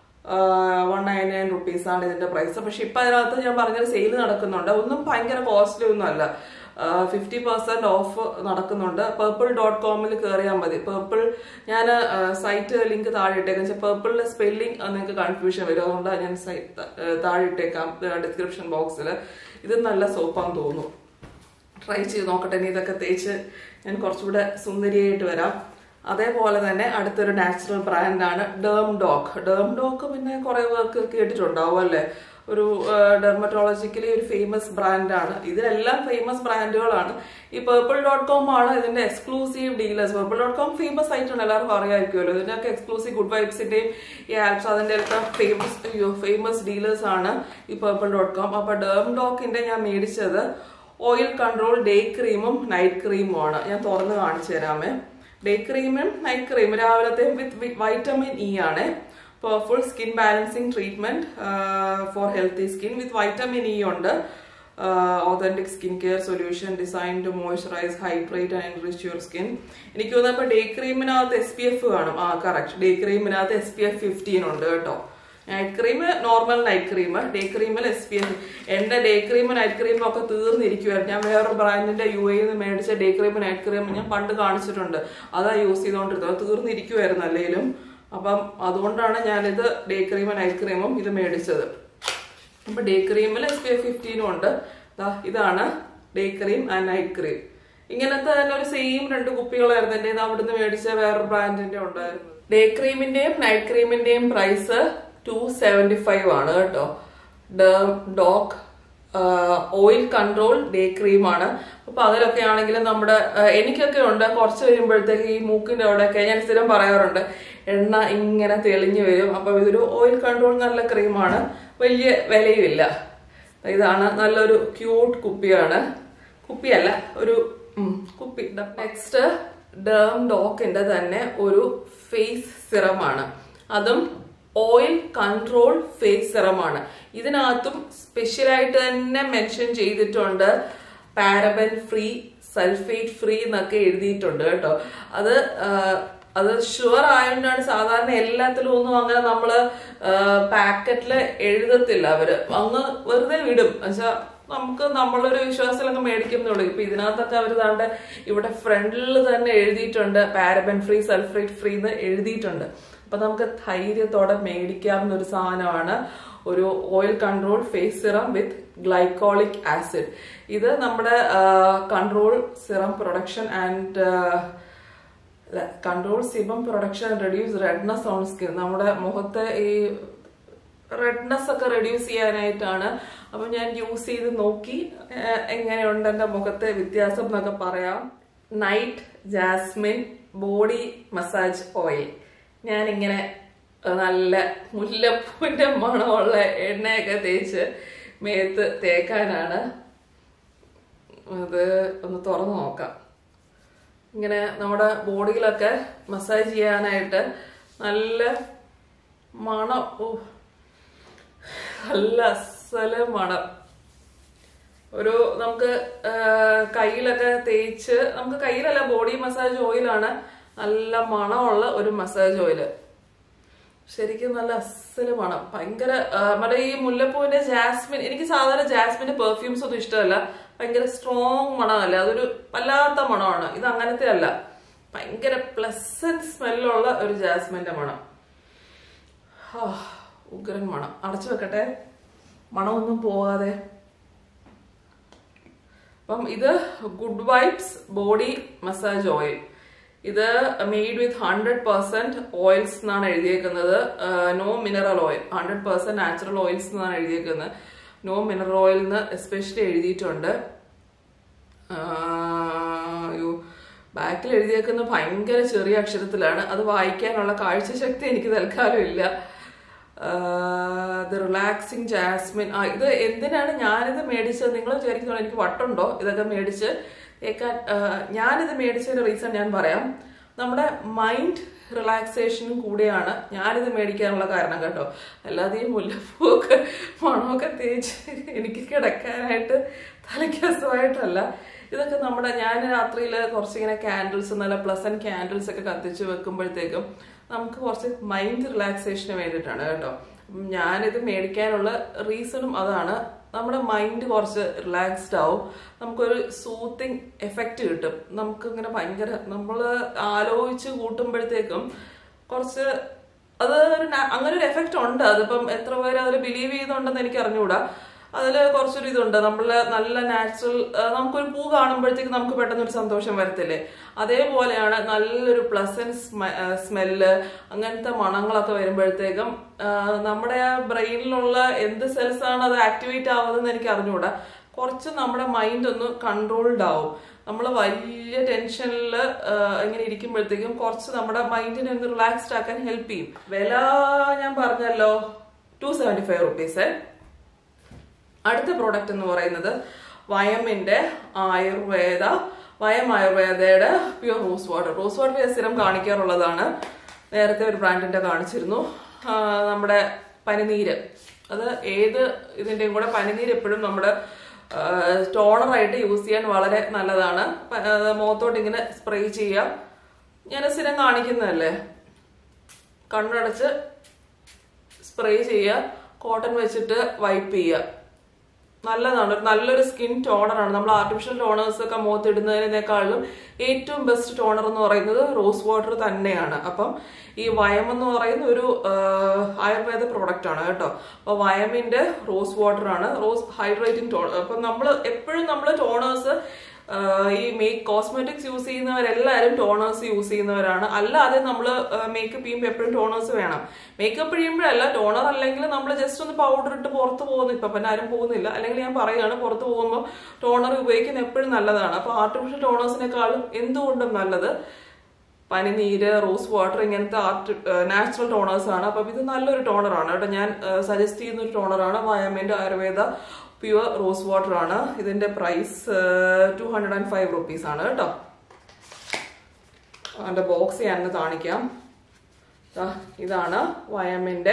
വൺ നയൻറ്റി നയൻ റുപ്പീസ് ആണ് ഇതിന്റെ പ്രൈസ് പക്ഷെ ഇപ്പൊ അതിനകത്ത് ഞാൻ പറഞ്ഞൊരു സെയിൽ നടക്കുന്നുണ്ട് ഒന്നും ഭയങ്കര കോസ്റ്റ്ലി ഒന്നും അല്ല ഫിഫ്റ്റി പെർസെന്റ് ഓഫ് നടക്കുന്നുണ്ട് പേർപ്പിൾ ഡോട്ട് കോമിൽ കയറിയാൽ മതി പേർപ്പിൾ ഞാൻ സൈറ്റ് ലിങ്ക് താഴെ ഇട്ടേക്കാം വെച്ചാൽ പേർപ്പിളിന്റെ സ്പെല്ലിംഗ് നിങ്ങൾക്ക് കൺഫ്യൂഷൻ വരും അതുകൊണ്ട് ഞാൻ സൈറ്റ് താഴെ ഇട്ടേക്കാം ഡിസ്ക്രിപ്ഷൻ ബോക്സിൽ ഇത് നല്ല സോപ്പാന്ന് തോന്നുന്നു ട്രൈ ചെയ്ത് നോക്കട്ടെ ഇനി ഇതൊക്കെ തേച്ച് ഞാൻ കുറച്ചുകൂടെ സുന്ദരിയായിട്ട് വരാം അതേപോലെ തന്നെ അടുത്തൊരു നാച്ചുറൽ ബ്രാൻഡാണ് ഡേം ഡോക്ക് ഡേം ഡോക്ക് പിന്നെ കുറെ പേർക്ക് കേട്ടിട്ടുണ്ടാവും അല്ലേ ഒരു ഡെർമറ്റോളജിക്കലി ഒരു ഫേമസ് ബ്രാൻഡാണ് ഇതിലെല്ലാം ഫേമസ് ബ്രാൻഡുകളാണ് ഈ പേർപ്പിൾ ഡോട്ട് കോം ആണ് ഇതിന്റെ exclusive dealers purple dot com famous ആയിട്ടുണ്ട് എല്ലാവർക്കും അറിയാമായിരിക്കുമല്ലോ ഇതിനൊക്കെ എക്സ്ക്ലൂസീവ് ഗുഡ് വൈബ്സിന്റെയും ഈ ആപ്സ് അതിന്റെ ഒക്കെ ഫേമസ് അയ്യോ ഫേമസ് ഡീലേഴ്സ് ആണ് ഈ പേർപ്പിൾ ഡോട്ട് കോം അപ്പൊ ഡേം ഡോക്കിന്റെ ഞാൻ മേടിച്ചത് ഓയിൽ കൺട്രോൾ ഡേ ക്രീമും നൈറ്റ് ക്രീമും ആണ് ഞാൻ തുറന്ന് കാണിച്ചു തരാമേ ഡേ ക്രീമും നൈറ്റ് ക്രീം രാവിലത്തെ വിത്ത് വൈറ്റമിൻ ഇ ആണ് full skin balancing treatment for healthy skin with vitamin E ഉണ്ട് authentic skin care solution design to moisturise hydrate and enrich your skin എനിക്ക് തോന്നുന്നപ്പോൾ ഡേ ക്രീമിനകത്ത് എസ് പി എഫ് കാണും ആ correct day ക്രീമിനകത്ത് S P F fifteen ഉണ്ട് കേട്ടോ night cream normal night cream day ക്രീമിൽ എസ് പി എഫ് എന്റെ ഡേ ക്രീം നൈറ്റ് ക്രീമും ഒക്കെ തീർന്നിരിക്കുവായിരുന്നു ഞാൻ വേറൊരു ബ്രാൻഡിന്റെ യു എയിൽ നിന്ന് മേടിച്ച ഡേ ക്രീം നൈറ്റ് ക്രീം ഞാൻ പണ്ട് കാണിച്ചിട്ടുണ്ട് അതാ യൂസ് ചെയ്തുകൊണ്ടിരുന്നത് അത് തീർന്നിരിക്കുമായിരുന്നു അല്ലെങ്കിലും അപ്പം അതുകൊണ്ടാണ് ഞാനിത് ഡേ ക്രീമും നൈറ്റ് ക്രീമും ഇത് മേടിച്ചത് അപ്പൊ ഡേ ക്രീമിൽ എസ് പി എഫ് ഫിഫ്റ്റീനും ഉണ്ട് ദാ ഇതാണ് day cream and night cream ഇങ്ങനത്തെ തന്നെ ഒരു സെയിം രണ്ട് കുപ്പികളായിരുന്നു എന്റെ ഇത് അവിടുന്ന് മേടിച്ച വേറൊരു ബ്രാൻഡിന്റെ ഉണ്ടായിരുന്നു ഡേ ക്രീമിന്റെയും നൈറ്റ് ക്രീമിന്റെയും പ്രൈസ് ടു സെവന്റി ഫൈവ് ആണ് കേട്ടോ ഡോക്ക് ഓയിൽ കൺട്രോൾ ഡേ ക്രീമാണ് അപ്പൊ അതിലൊക്കെ ആണെങ്കിലും നമ്മുടെ ആ, എനിക്കൊക്കെ ഉണ്ട് കുറച്ച് കഴിയുമ്പോഴത്തേക്ക് ഈ മൂക്കിന്റെ അവിടെയൊക്കെ ഞാൻ സ്ഥിരം പറയാറുണ്ട് എണ്ണ ഇങ്ങനെ തെളിഞ്ഞു വരും അപ്പൊ ഇതൊരു ഓയിൽ കൺട്രോൾ നല്ല ക്രീമാണ് വലിയ വിലയുമില്ല ഇതാണ് നല്ലൊരു ക്യൂട്ട് കുപ്പിയാണ് കുപ്പിയല്ല ഒരു ഉം, കുപ്പി നെക്സ്റ്റ് ഡേം ഡോക്കിന്റെ തന്നെ ഒരു ഫേസ് സിറമാണ് അതും ഓയിൽ കൺട്രോൾ ഫേസ് സിറമാണ് ഇതിനകത്തും സ്പെഷ്യലായിട്ട് തന്നെ മെൻഷൻ ചെയ്തിട്ടുണ്ട് പാരബൻ ഫ്രീ സൾഫേറ്റ് ഫ്രീ എന്നൊക്കെ എഴുതിയിട്ടുണ്ട് കേട്ടോ അത് ആ, അത് ഷുവർ ആയതുകൊണ്ടാണ് സാധാരണ എല്ലാത്തിലും ഒന്നും അങ്ങനെ നമ്മള് പാക്കറ്റില് എഴുതത്തില്ല അവര് അങ്ങ് വെറുതെ വിടും എന്നുവെച്ചാ നമുക്ക് നമ്മളൊരു വിശ്വാസത്തിലൊക്കെ മേടിക്കുന്നുള്ളൂ ഇപ്പൊ ഇതിനകത്തൊക്കെ അവർ താണ്ട് ഇവിടെ ഫ്രണ്ടിൽ തന്നെ എഴുതിയിട്ടുണ്ട് പാരബൻ ഫ്രീ സൾഫേറ്റ് ഫ്രീ എന്ന് എഴുതിയിട്ടുണ്ട് അപ്പൊ നമുക്ക് ധൈര്യത്തോടെ മേടിക്കാവുന്ന ഒരു സാധനമാണ് ഒരു oil control face serum with glycolic acid ഇത് നമ്മുടെ control serum production and control sebum production reduce redness on skin നമ്മുടെ മുഖത്തെ ഈ റെഡ്നെസ് ഒക്കെ റെഡ്യൂസ് ചെയ്യാനായിട്ടാണ് അപ്പൊ ഞാൻ യൂസ് ചെയ്ത് നോക്കി ഏഹ്, എങ്ങനെയുണ്ട് എന്റെ മുഖത്തെ വ്യത്യാസം എന്നൊക്കെ പറയാം night jasmine body massage oil ഞാനിങ്ങനെ നല്ല മുല്ലപ്പൂവിന്റെ മണമുള്ള എണ്ണയൊക്കെ തേച്ച് മേത്ത് തേക്കാനാണ് അത് ഒന്ന് തുറന്നു നോക്കാം ഇങ്ങനെ നമ്മുടെ ബോഡിയിലൊക്കെ മസാജ് ചെയ്യാനായിട്ട് നല്ല മണം ഓ നല്ല അസല് മണം ഒരു നമുക്ക് ആ, കയ്യിലൊക്കെ തേച്ച് നമുക്ക് കയ്യിലല്ല ബോഡി മസാജ് ഓയിലാണ് നല്ല മണമുള്ള ഒരു മസാജ് ഓയില് ശരിക്കും നല്ല അസല് മണം ഭയങ്കര ആ, മറ്റേ ഈ മുല്ലപ്പൂവിന്റെ ജാസ്മിൻ എനിക്ക് സാധാരണ ജാസ്മിന്റെ പെർഫ്യൂംസ് ഒന്നും ഇഷ്ടമല്ല ഭയങ്കര സ്ട്രോങ് മണമല്ല അതൊരു വല്ലാത്ത മണമാണ് ഇത് അങ്ങനത്തെ അല്ല ഭയങ്കര പ്ലസന്റ് സ്മെല്ലുള്ള ഒരു ജാസ്മിന്റെ മണം ഹാ, ഉഗ്രൻ മണം അടച്ചു വെക്കട്ടെ മണമൊന്നും പോകാതെ അപ്പം ഇത് good vibes body massage oil ഇത് made with hundred percent oils എന്നാണ് എഴുതിയേക്കുന്നത് no mineral oil hundred percent natural oils എന്നാണ് എഴുതിയേക്കുന്നത് നോ മിനറൽ ഓയിൽ എന്ന് എസ്പെഷ്യലി എഴുതിയിട്ടുണ്ട് ബാക്കിൽ എഴുതിയേക്കുന്ന ഭയങ്കര ചെറിയ അക്ഷരത്തിലാണ് അത് വായിക്കാനുള്ള കാഴ്ചശക്തി എനിക്ക് തൽക്കാലം ഇല്ല ദ റിലാക്സിങ് ജാസ്മിൻ ആ ഇത് എന്തിനാണ് ഞാനിത് മേടിച്ചത് നിങ്ങൾ വിചാരിക്കുന്നു എനിക്ക് വട്ടുണ്ടോ ഇതൊക്കെ മേടിച്ച് കേൾക്കാൻ ഞാനിത് മേടിച്ചതിന്റെ റീസൺ ഞാൻ പറയാം നമ്മുടെ മൈൻഡ് റിലാക്സേഷനും കൂടിയാണ് ഞാനിത് മേടിക്കാനുള്ള കാരണം കേട്ടോ അല്ലാതെ ഈ മുല്ലപ്പൂവൊക്കെ മണമൊക്കെ തേച്ച് എനിക്ക് കിടക്കാനായിട്ട് തലയ്ക്കസമായിട്ടല്ല ഇതൊക്കെ നമ്മുടെ ഞാൻ രാത്രിയിൽ കുറച്ചിങ്ങനെ ക്യാൻഡിൽസ് നല്ല പ്ലസന്റ് ക്യാൻഡിൽസ് ഒക്കെ കത്തിച്ച് വെക്കുമ്പോഴത്തേക്കും നമുക്ക് കുറച്ച് മൈൻഡ് റിലാക്സേഷന് വേണ്ടിയിട്ടാണ് കേട്ടോ അപ്പം ഞാനിത് മേടിക്കാനുള്ള റീസണും അതാണ് നമ്മുടെ മൈൻഡ് കുറച്ച് റിലാക്സ്ഡ് ആവും നമുക്കൊരു സൂത്തിങ് എഫക്റ്റ് കിട്ടും നമുക്ക് ഇങ്ങനെ ഭയങ്കര നമ്മൾ ആലോചിച്ച് കൂട്ടുമ്പോഴത്തേക്കും കുറച്ച് അത് ഒരു നാ- അങ്ങനെ ഒരു എഫക്റ്റ് ഉണ്ട് അതിപ്പം എത്ര പേര് അതിൽ ബിലീവ് ചെയ്യുന്നുണ്ടെന്ന് എനിക്ക് അറിഞ്ഞുകൂടാ അതിൽ കുറച്ചൊരു ഇതുണ്ട് നമ്മൾ നല്ല നാച്ചുറൽ നമുക്കൊരു പൂ കാണുമ്പോഴത്തേക്ക് നമുക്ക് പെട്ടെന്ന് ഒരു സന്തോഷം വരത്തില്ലേ അതേപോലെയാണ് നല്ലൊരു പ്ലസന്റ് സ്മെല്ല് അങ്ങനത്തെ മണങ്ങളൊക്കെ വരുമ്പോഴത്തേക്കും ആ, നമ്മുടെ ആ ബ്രെയിനിലുള്ള എന്ത് സെൽസ് ആണ് അത് ആക്ടിവേറ്റ് ആവുന്നതെന്ന് എനിക്ക് അറിഞ്ഞുകൂടാ കുറച്ച് നമ്മുടെ മൈൻഡ് ഒന്ന് കൺട്രോൾഡ് ആവും നമ്മൾ വലിയ ടെൻഷനിൽ ഇങ്ങനെ ഇരിക്കുമ്പോഴത്തേക്കും കുറച്ച് നമ്മുടെ മൈൻഡിനെ ഒന്ന് റിലാക്സ്ഡ് ആക്കാൻ ഹെൽപ്പ് ചെയ്യും വില ഞാൻ പറഞ്ഞല്ലോ ടു സെവൻറ്റി ഫൈവ് റുപ്പീസ് അടുത്ത പ്രോഡക്റ്റ് എന്ന് പറയുന്നത് വയമിന്റെ ആയുർവേദ വയം ആയുർവേദയുടെ pure rose water rose water ഞാൻ സ്ഥിരം കാണിക്കാറുള്ളതാണ് നേരത്തെ ഒരു ബ്രാൻഡിന്റെ കാണിച്ചിരുന്നു ആ, നമ്മുടെ പനിനീര് അത് ഏത് ഇതിന്റെയും കൂടെ പനിനീര് എപ്പോഴും നമ്മുടെ ടോണറായിട്ട് യൂസ് ചെയ്യാൻ വളരെ നല്ലതാണ് പ- ആ, മുഖത്തോട്ട് ഇങ്ങനെ സ്പ്രേ ചെയ്യുക ഞാൻ സ്ഥിരം കാണിക്കുന്നതല്ലേ കണ്ണടച്ച് സ്പ്രേ ചെയ്യുക കോട്ടൺ വെച്ചിട്ട് വൈപ്പ് ചെയ്യുക നല്ലതാണ് ഒരു നല്ലൊരു സ്കിൻ ടോണറാണ് നമ്മൾ ആർട്ടിഫിഷ്യൽ ടോണേഴ്സ് ഒക്കെ മുഖത്ത് ഇടുന്നതിനേക്കാളും ഏറ്റവും ബെസ്റ്റ് ടോണർ എന്ന് പറയുന്നത് റോസ് വാട്ടർ തന്നെയാണ് അപ്പം ഈ വയം എന്ന് പറയുന്ന ഒരു ആ, ആയുർവേദ പ്രോഡക്റ്റ് ആണ് കേട്ടോ അപ്പൊ വയമിന്റെ റോസ് വാട്ടർ ആണ് റോസ് ഹൈഡ്രേറ്റിംഗ് ടോണർ അപ്പം നമ്മൾ എപ്പോഴും നമ്മൾ ടോണേഴ്സ് ഈ മേക്ക് കോസ്മെറ്റിക്സ് യൂസ് ചെയ്യുന്നവരെല്ലാവരും ടോണേഴ്സ് യൂസ് ചെയ്യുന്നവരാണ് അല്ലാതെ നമ്മൾ മേക്കപ്പ് ചെയ്യുമ്പോൾ എപ്പോഴും ടോണേഴ്സ് വേണം മേക്കപ്പ് ചെയ്യുമ്പോഴല്ല ടോണർ അല്ലെങ്കിൽ നമ്മൾ ജസ്റ്റ് ഒന്ന് പൗഡർ ഇട്ട് പുറത്ത് പോകുന്നു ഇപ്പൊ പിന്നെ ആരും പോകുന്നില്ല അല്ലെങ്കിൽ ഞാൻ പറയുകയാണ് പുറത്ത് പോകുമ്പോൾ ടോണർ ഉപയോഗിക്കുന്നത് എപ്പോഴും നല്ലതാണ് അപ്പൊ ആർട്ടിഫിഷ്യൽ ടോണേഴ്സിനെക്കാളും എന്തുകൊണ്ടും നല്ലത് പനിനീര് റോസ് വാട്ടർ ഇങ്ങനത്തെ ആർട്ട് നാച്ചുറൽ ടോണേഴ്സ് ആണ് അപ്പം ഇത് നല്ലൊരു ടോണറാണ് കേട്ടോ ഞാൻ സജസ്റ്റ് ചെയ്യുന്ന ഒരു ടോണറാണ് വയമിന്റെ ആയുർവേദ പ്യുവർ റോസ് വാട്ടർ ആണ് ഇതിന്റെ price two hundred and five rupees ആണ് കേട്ടോ അതിന്റെ ബോക്സ് ഞാൻ ഒന്ന് കാണിക്കാം ദാ ഇതാണ് വയമിന്റെ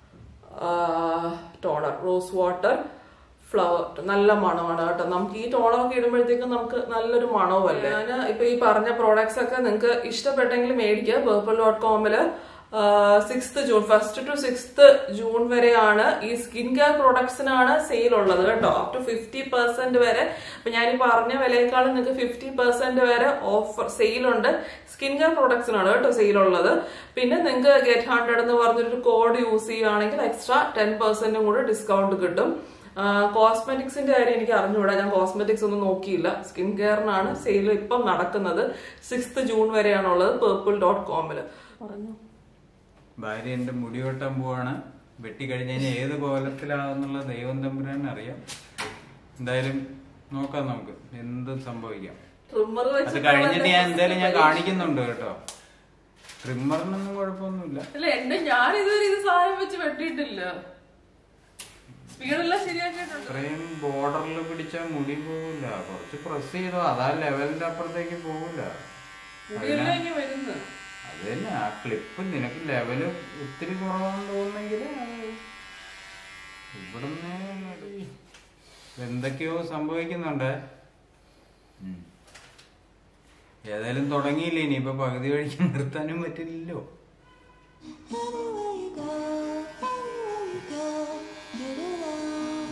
ടോണർ റോസ് വാട്ടർ ഫ്ലവർ നല്ല മണമാണ് കേട്ടോ നമുക്ക് ഈ ടോണറൊക്കെ ഇടുമ്പോഴത്തേക്കും നമുക്ക് നല്ലൊരു മണവുമല്ലേ ഞാൻ ഇപ്പൊ ഈ പറഞ്ഞ പ്രോഡക്ട്സ് ഒക്കെ നിങ്ങൾക്ക് ഇഷ്ടപ്പെട്ടെങ്കിൽ മേടിക്കുക പേർപ്പിൾ ഡോട്ട് കോമില് sixth June first to sixth June വരെയാണ് ഈ സ്കിൻ കെയർ പ്രോഡക്ട്സിനാണ് സെയിൽ ഉള്ളത് കേട്ടോ അപ് ടു ഫിഫ്റ്റി പെർസെന്റ് വരെ അപ്പൊ ഞാൻ ഈ പറഞ്ഞ വിലയേക്കാളും നിങ്ങൾക്ക് ഫിഫ്റ്റി പെർസെന്റ് വരെ ഓഫർ സെയിലുണ്ട് സ്കിൻ കെയർ പ്രോഡക്ട്സിനാണ് കേട്ടോ സെയിൽ ഉള്ളത് പിന്നെ നിങ്ങൾക്ക് ഗെറ്റ് ഹൺഡ്രഡ് എന്ന് പറഞ്ഞൊരു കോഡ് യൂസ് ചെയ്യുകയാണെങ്കിൽ എക്സ്ട്രാ ടെൻ പെർസെന്റും കൂടെ ഡിസ്കൗണ്ട് കിട്ടും കോസ്മെറ്റിക്സിന്റെ കാര്യം എനിക്ക് അറിഞ്ഞുകൂടാ ഞാൻ കോസ്മെറ്റിക്സ് ഒന്നും നോക്കിയില്ല സ്കിൻ കെയറിനാണ് സെയിൽ ഇപ്പം നടക്കുന്നത് സിക്സ്ത് ജൂൺ വരെയാണുള്ളത് പേർപ്പിൾ ഡോട്ട് കോമിൽ പറഞ്ഞു ഭാര്യ എന്റെ മുടി വെട്ടാൻ പോവാണ് വെട്ടിക്കഴിഞ്ഞ് കഴിഞ്ഞാൽ ഏത് കോലത്തിലാണെന്നുള്ള ദൈവം തമ്പുരാൻ അറിയാം എന്തായാലും നോക്കാം നമുക്ക് എന്തും സംഭവിക്കാം ട്രിമ്മർ അത് കഴിഞ്ഞിട്ട് ഞാൻ എന്തായാലും ഞാൻ കാണിക്കുന്നുണ്ട് കേട്ടോ ട്രിമ്മറിനൊന്നും കുഴപ്പമൊന്നുമില്ല അല്ല എന്നെ ഞാൻ ഇതുവരെ ഇത് സാധനം വെച്ച് വെട്ടിയിട്ടില്ല സ്പീഡെല്ലാം ശരിയാക്കിയിട്ടുണ്ട് ഇത്രയും ബോർഡറിൽ പിടിച്ചാൽ മുടി പോകില്ല കുറച്ച് പ്രസ് ചെയ്തോ അതാ ലെവലിന്റെ അപ്പുറത്തേക്ക് പോകില്ല മുടിയെല്ലാം ഇങ്ങനെ വരുന്നു അത് തന്നെ ആ ക്ലിപ്പ് നിനക്ക് ലെവല് ഒത്തിരി കുറവാണെന്ന് തോന്നുന്നെങ്കിൽ ഇവിടുന്ന് എന്തൊക്കെയോ സംഭവിക്കുന്നുണ്ട് ഉം. ഏതായാലും തുടങ്ങിയില്ലേ ഇനിയിപ്പൊ പകുതി വഴിക്ക് നിർത്താനും പറ്റില്ലല്ലോ Anywhere you go, anywhere you go, get along.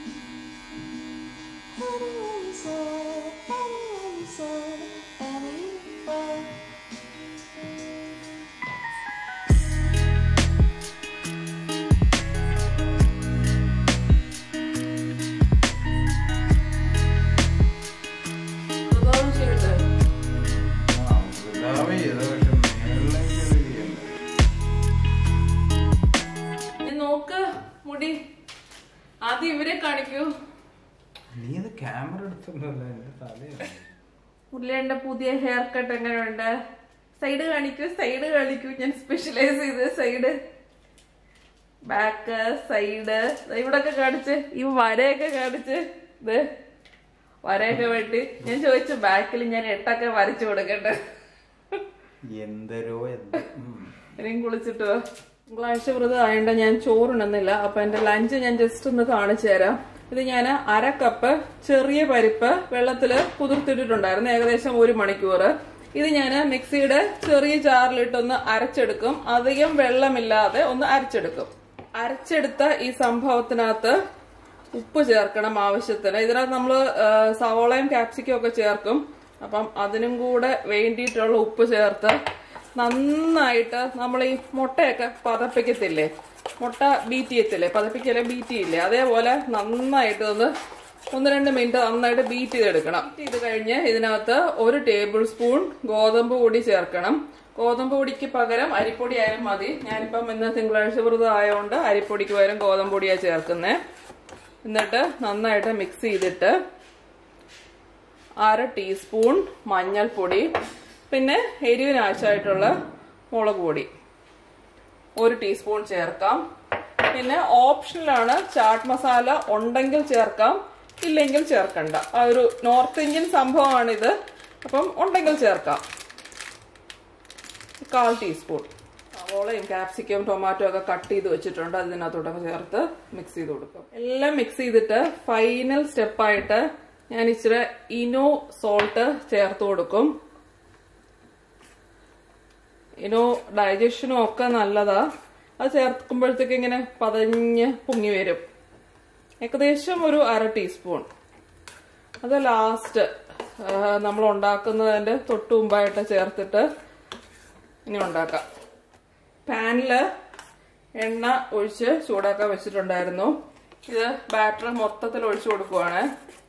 Anywhere you say, anywhere you say, anywhere. അതാണ് ചെയ്യട്ടെ ആ, വൃതാവ് ചെയ്തോ, പക്ഷെ മേളിലേക്ക് അത് ചെയ്യണ്ട. നീ നോക്ക് മുടി ആദ്യം ഇവരെ കാണിക്കൂ നീ ഇത് ക്യാമറ എടുത്തിട്ടുണ്ടല്ലോ എന്റെ തലയാണ് മുരളിയുടെ പുതിയ ഹെയർ കട്ട് എങ്ങനെയുണ്ട് സൈഡ് കാണിക്കൂ സൈഡ് കാണിക്കൂ ഞാൻ സ്പെഷ്യലൈസ് ചെയ്ത് സൈഡ് ബാക്ക് സൈഡ് ഇവിടൊക്കെ കാണിച്ച് ഈ വരയൊക്കെ കാണിച്ച് ഇത് വരയൊക്കെ വെട്ടി ഞാൻ ചോദിച്ചു ബാക്കിൽ ഞാൻ എട്ടൊക്കെ വരച്ചു കൊടുക്കട്ടെ എന്തരോ എന്ത് ഉം. ഇനിയും കുളിച്ചിട്ട് വാ. തിങ്കളാഴ്ച വ്രതം ആയതുകൊണ്ട് ഞാൻ ചോറുണ്ടെന്നില്ല അപ്പൊ എന്റെ ലഞ്ച് ഞാൻ ജസ്റ്റ് ഒന്ന് കാണിച്ചു തരാം ഇത് ഞാൻ അര കപ്പ് ചെറിയ പരിപ്പ് വെള്ളത്തില് കുതിർത്തിട്ടിട്ടുണ്ടായിരുന്നു ഏകദേശം ഒരു മണിക്കൂർ ഇത് ഞാൻ മിക്സിയുടെ ചെറിയ ജാറിലിട്ടൊന്ന് അരച്ചെടുക്കും അധികം വെള്ളമില്ലാതെ ഒന്ന് അരച്ചെടുക്കും അരച്ചെടുത്ത ഈ സംഭവത്തിനകത്ത് ഉപ്പ് ചേർക്കണം ആവശ്യത്തിന് ഇതിനകത്ത് നമ്മൾ സവോളയും ക്യാപ്സിക്കും ഒക്കെ ചേർക്കും അപ്പം അതിനും കൂടെ വേണ്ടിയിട്ടുള്ള ഉപ്പ് ചേർത്ത് നന്നായിട്ട് നമ്മൾ ഈ മുട്ടയൊക്കെ പതപ്പിക്കത്തില്ലേ മുട്ട ബീറ്റ് ചെയ്യത്തില്ലേ പതപ്പിക്കല്ലേ ബീറ്റ് ചെയ്യില്ലേ അതേപോലെ നന്നായിട്ട് ഒന്ന് ഒന്ന് രണ്ട് മിനിറ്റ് നന്നായിട്ട് ബീറ്റ് ചെയ്തെടുക്കണം ബീറ്റ് ചെയ്ത് കഴിഞ്ഞ് ഇതിനകത്ത് ഒരു ടേബിൾ സ്പൂൺ ഗോതമ്പ് പൊടി ചേർക്കണം ഗോതമ്പ് പൊടിക്ക് പകരം അരിപ്പൊടി ആയാലും മതി ഞാനിപ്പം ഇന്ന് തിങ്കളാഴ്ച വ്രതം ആയതുകൊണ്ട് അരിപ്പൊടിക്ക് പകരം ഗോതമ്പ് പൊടിയാണ് ചേർക്കുന്നത് എന്നിട്ട് നന്നായിട്ട് മിക്സ് ചെയ്തിട്ട് അര ടീസ്പൂൺ മഞ്ഞൾപ്പൊടി പിന്നെ എരിവിന് ആവശ്യമായിട്ടുള്ള മുളക് പൊടി ഒരു ടീസ്പൂൺ ചേർക്കാം പിന്നെ ഓപ്ഷനിലാണ് ചാട്ട് മസാല ഉണ്ടെങ്കിൽ ചേർക്കാം ഇല്ലെങ്കിൽ ചേർക്കണ്ട ആ ഒരു നോർത്ത് ഇന്ത്യൻ സംഭവമാണിത് അപ്പം ഉണ്ടെങ്കിൽ ചേർക്കാം കാൽ ടീസ്പൂൺ സവോളയും ക്യാപ്സിക്കം ടൊമാറ്റോ ഒക്കെ കട്ട് ചെയ്ത് വെച്ചിട്ടുണ്ട് അതിനകത്തോട്ടൊക്കെ ചേർത്ത് മിക്സ് ചെയ്ത് കൊടുക്കും എല്ലാം മിക്സ് ചെയ്തിട്ട് ഫൈനൽ സ്റ്റെപ്പായിട്ട് ഞാൻ ഇച്ചിരി ഇനോ സോൾട്ട് ചേർത്ത് കൊടുക്കും ഇനോ ഡൈജഷനും ഒക്കെ നല്ലതാ അത് ചേർക്കുമ്പോഴത്തേക്ക് ഇങ്ങനെ പതഞ്ഞ് പൊങ്ങി വരും ഏകദേശം ഒരു അര ടീസ്പൂൺ അത് ലാസ്റ്റ് നമ്മൾ ഉണ്ടാക്കുന്നതിന്റെ തൊട്ട് മുമ്പായിട്ട് ചേർത്തിട്ട് ഇനി ഉണ്ടാക്കാം പാനില് എണ്ണ ഒഴിച്ച് ചൂടാക്കാൻ വെച്ചിട്ടുണ്ടായിരുന്നു ഇത് ബാറ്റർ മൊത്തത്തിൽ ഒഴിച്ചു കൊടുക്കുവാണ്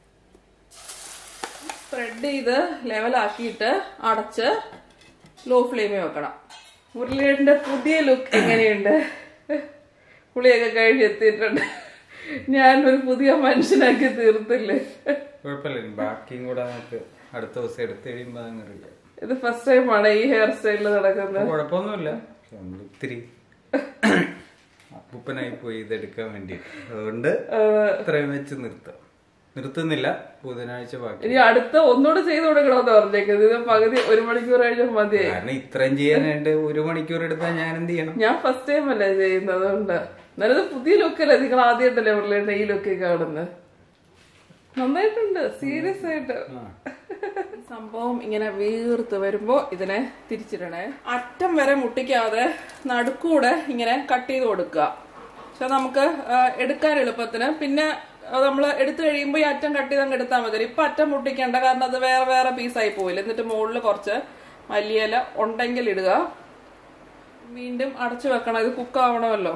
സ്പ്രെഡ് ചെയ്ത് ലെവലാക്കിയിട്ട് അടച്ച് ലോ ഫ്ലെയിമിൽ വെക്കണം മുരളിയുടെ പുതിയ ലുക്ക് എങ്ങനെയുണ്ട് പുളിയൊക്കെ കഴിഞ്ഞ് എത്തിയിട്ടുണ്ട് ഞാൻ ഒരു പുതിയ മനുഷ്യനാക്കി തീർത്തില്ലേ കുഴപ്പമില്ല ബാക്കിയും കൂടെ നമുക്ക് അടുത്ത ദിവസം എടുത്ത് കഴിയുമ്പോ അതങ്ങ് അറിയാം ഇത് ഫസ്റ്റ് ടൈമാണ് ഈ ഹെയർ സ്റ്റൈലിൽ നടക്കുന്നത് കുഴപ്പമൊന്നുമില്ല പക്ഷെ നമ്മൾ ഇത്തിരി അപ്പൂപ്പനായി പോയി ഇതെടുക്കാൻ വേണ്ടിട്ട് അതുകൊണ്ട് ഇത്രയും വെച്ച് നിർത്താം നിർത്തുന്നില്ല ബുധനാഴ്ച ബാക്കി ഇനി അടുത്ത ഒന്നുകൂടെ ചെയ്ത് കൊടുക്കണമെന്ന് പറഞ്ഞേക്കുന്നത് ഇത് പകുതി ഒരു മണിക്കൂർ കഴിഞ്ഞാൽ മതിയായി കാരണം ഇത്രയും ചെയ്യാനായിട്ട് ഒരു മണിക്കൂർ എടുത്താൽ ഞാൻ എന്ത് ചെയ്യണം ഞാൻ ഫസ്റ്റ് ടൈം അല്ലേ ചെയ്യുന്നത് അതുകൊണ്ട് എന്നാലും ഇത് പുതിയ ലുക്കല്ലേ നിങ്ങൾ ആദ്യമായിട്ടല്ലേ മുരളിയുടെ ഈ ലുക്ക് കാണുന്നത് നന്നായിട്ടുണ്ട് സീരിയസ് ആയിട്ട് സംഭവം ഇങ്ങനെ വീർത്ത് വരുമ്പോ ഇതിനെ തിരിച്ചിടണേ അറ്റം വരെ മുട്ടിക്കാതെ നടുക്കൂടെ ഇങ്ങനെ കട്ട് ചെയ്ത് കൊടുക്കുക പക്ഷെ നമുക്ക് ആ, എടുക്കാൻ എളുപ്പത്തിന് പിന്നെ നമ്മൾ എടുത്തു കഴിയുമ്പോൾ ഈ അറ്റം കട്ട് ചെയ്ത് അങ്ങ് എടുത്താൽ മതി ഇപ്പൊ അറ്റം മുട്ടിക്കേണ്ട കാരണം അത് വേറെ വേറെ പീസായി പോയില്ല എന്നിട്ട് മുകളിൽ കുറച്ച് മല്ലിയില ഉണ്ടെങ്കിൽ ഇടുക വീണ്ടും അടച്ചു വെക്കണം ഇത് കുക്കാവണമല്ലോ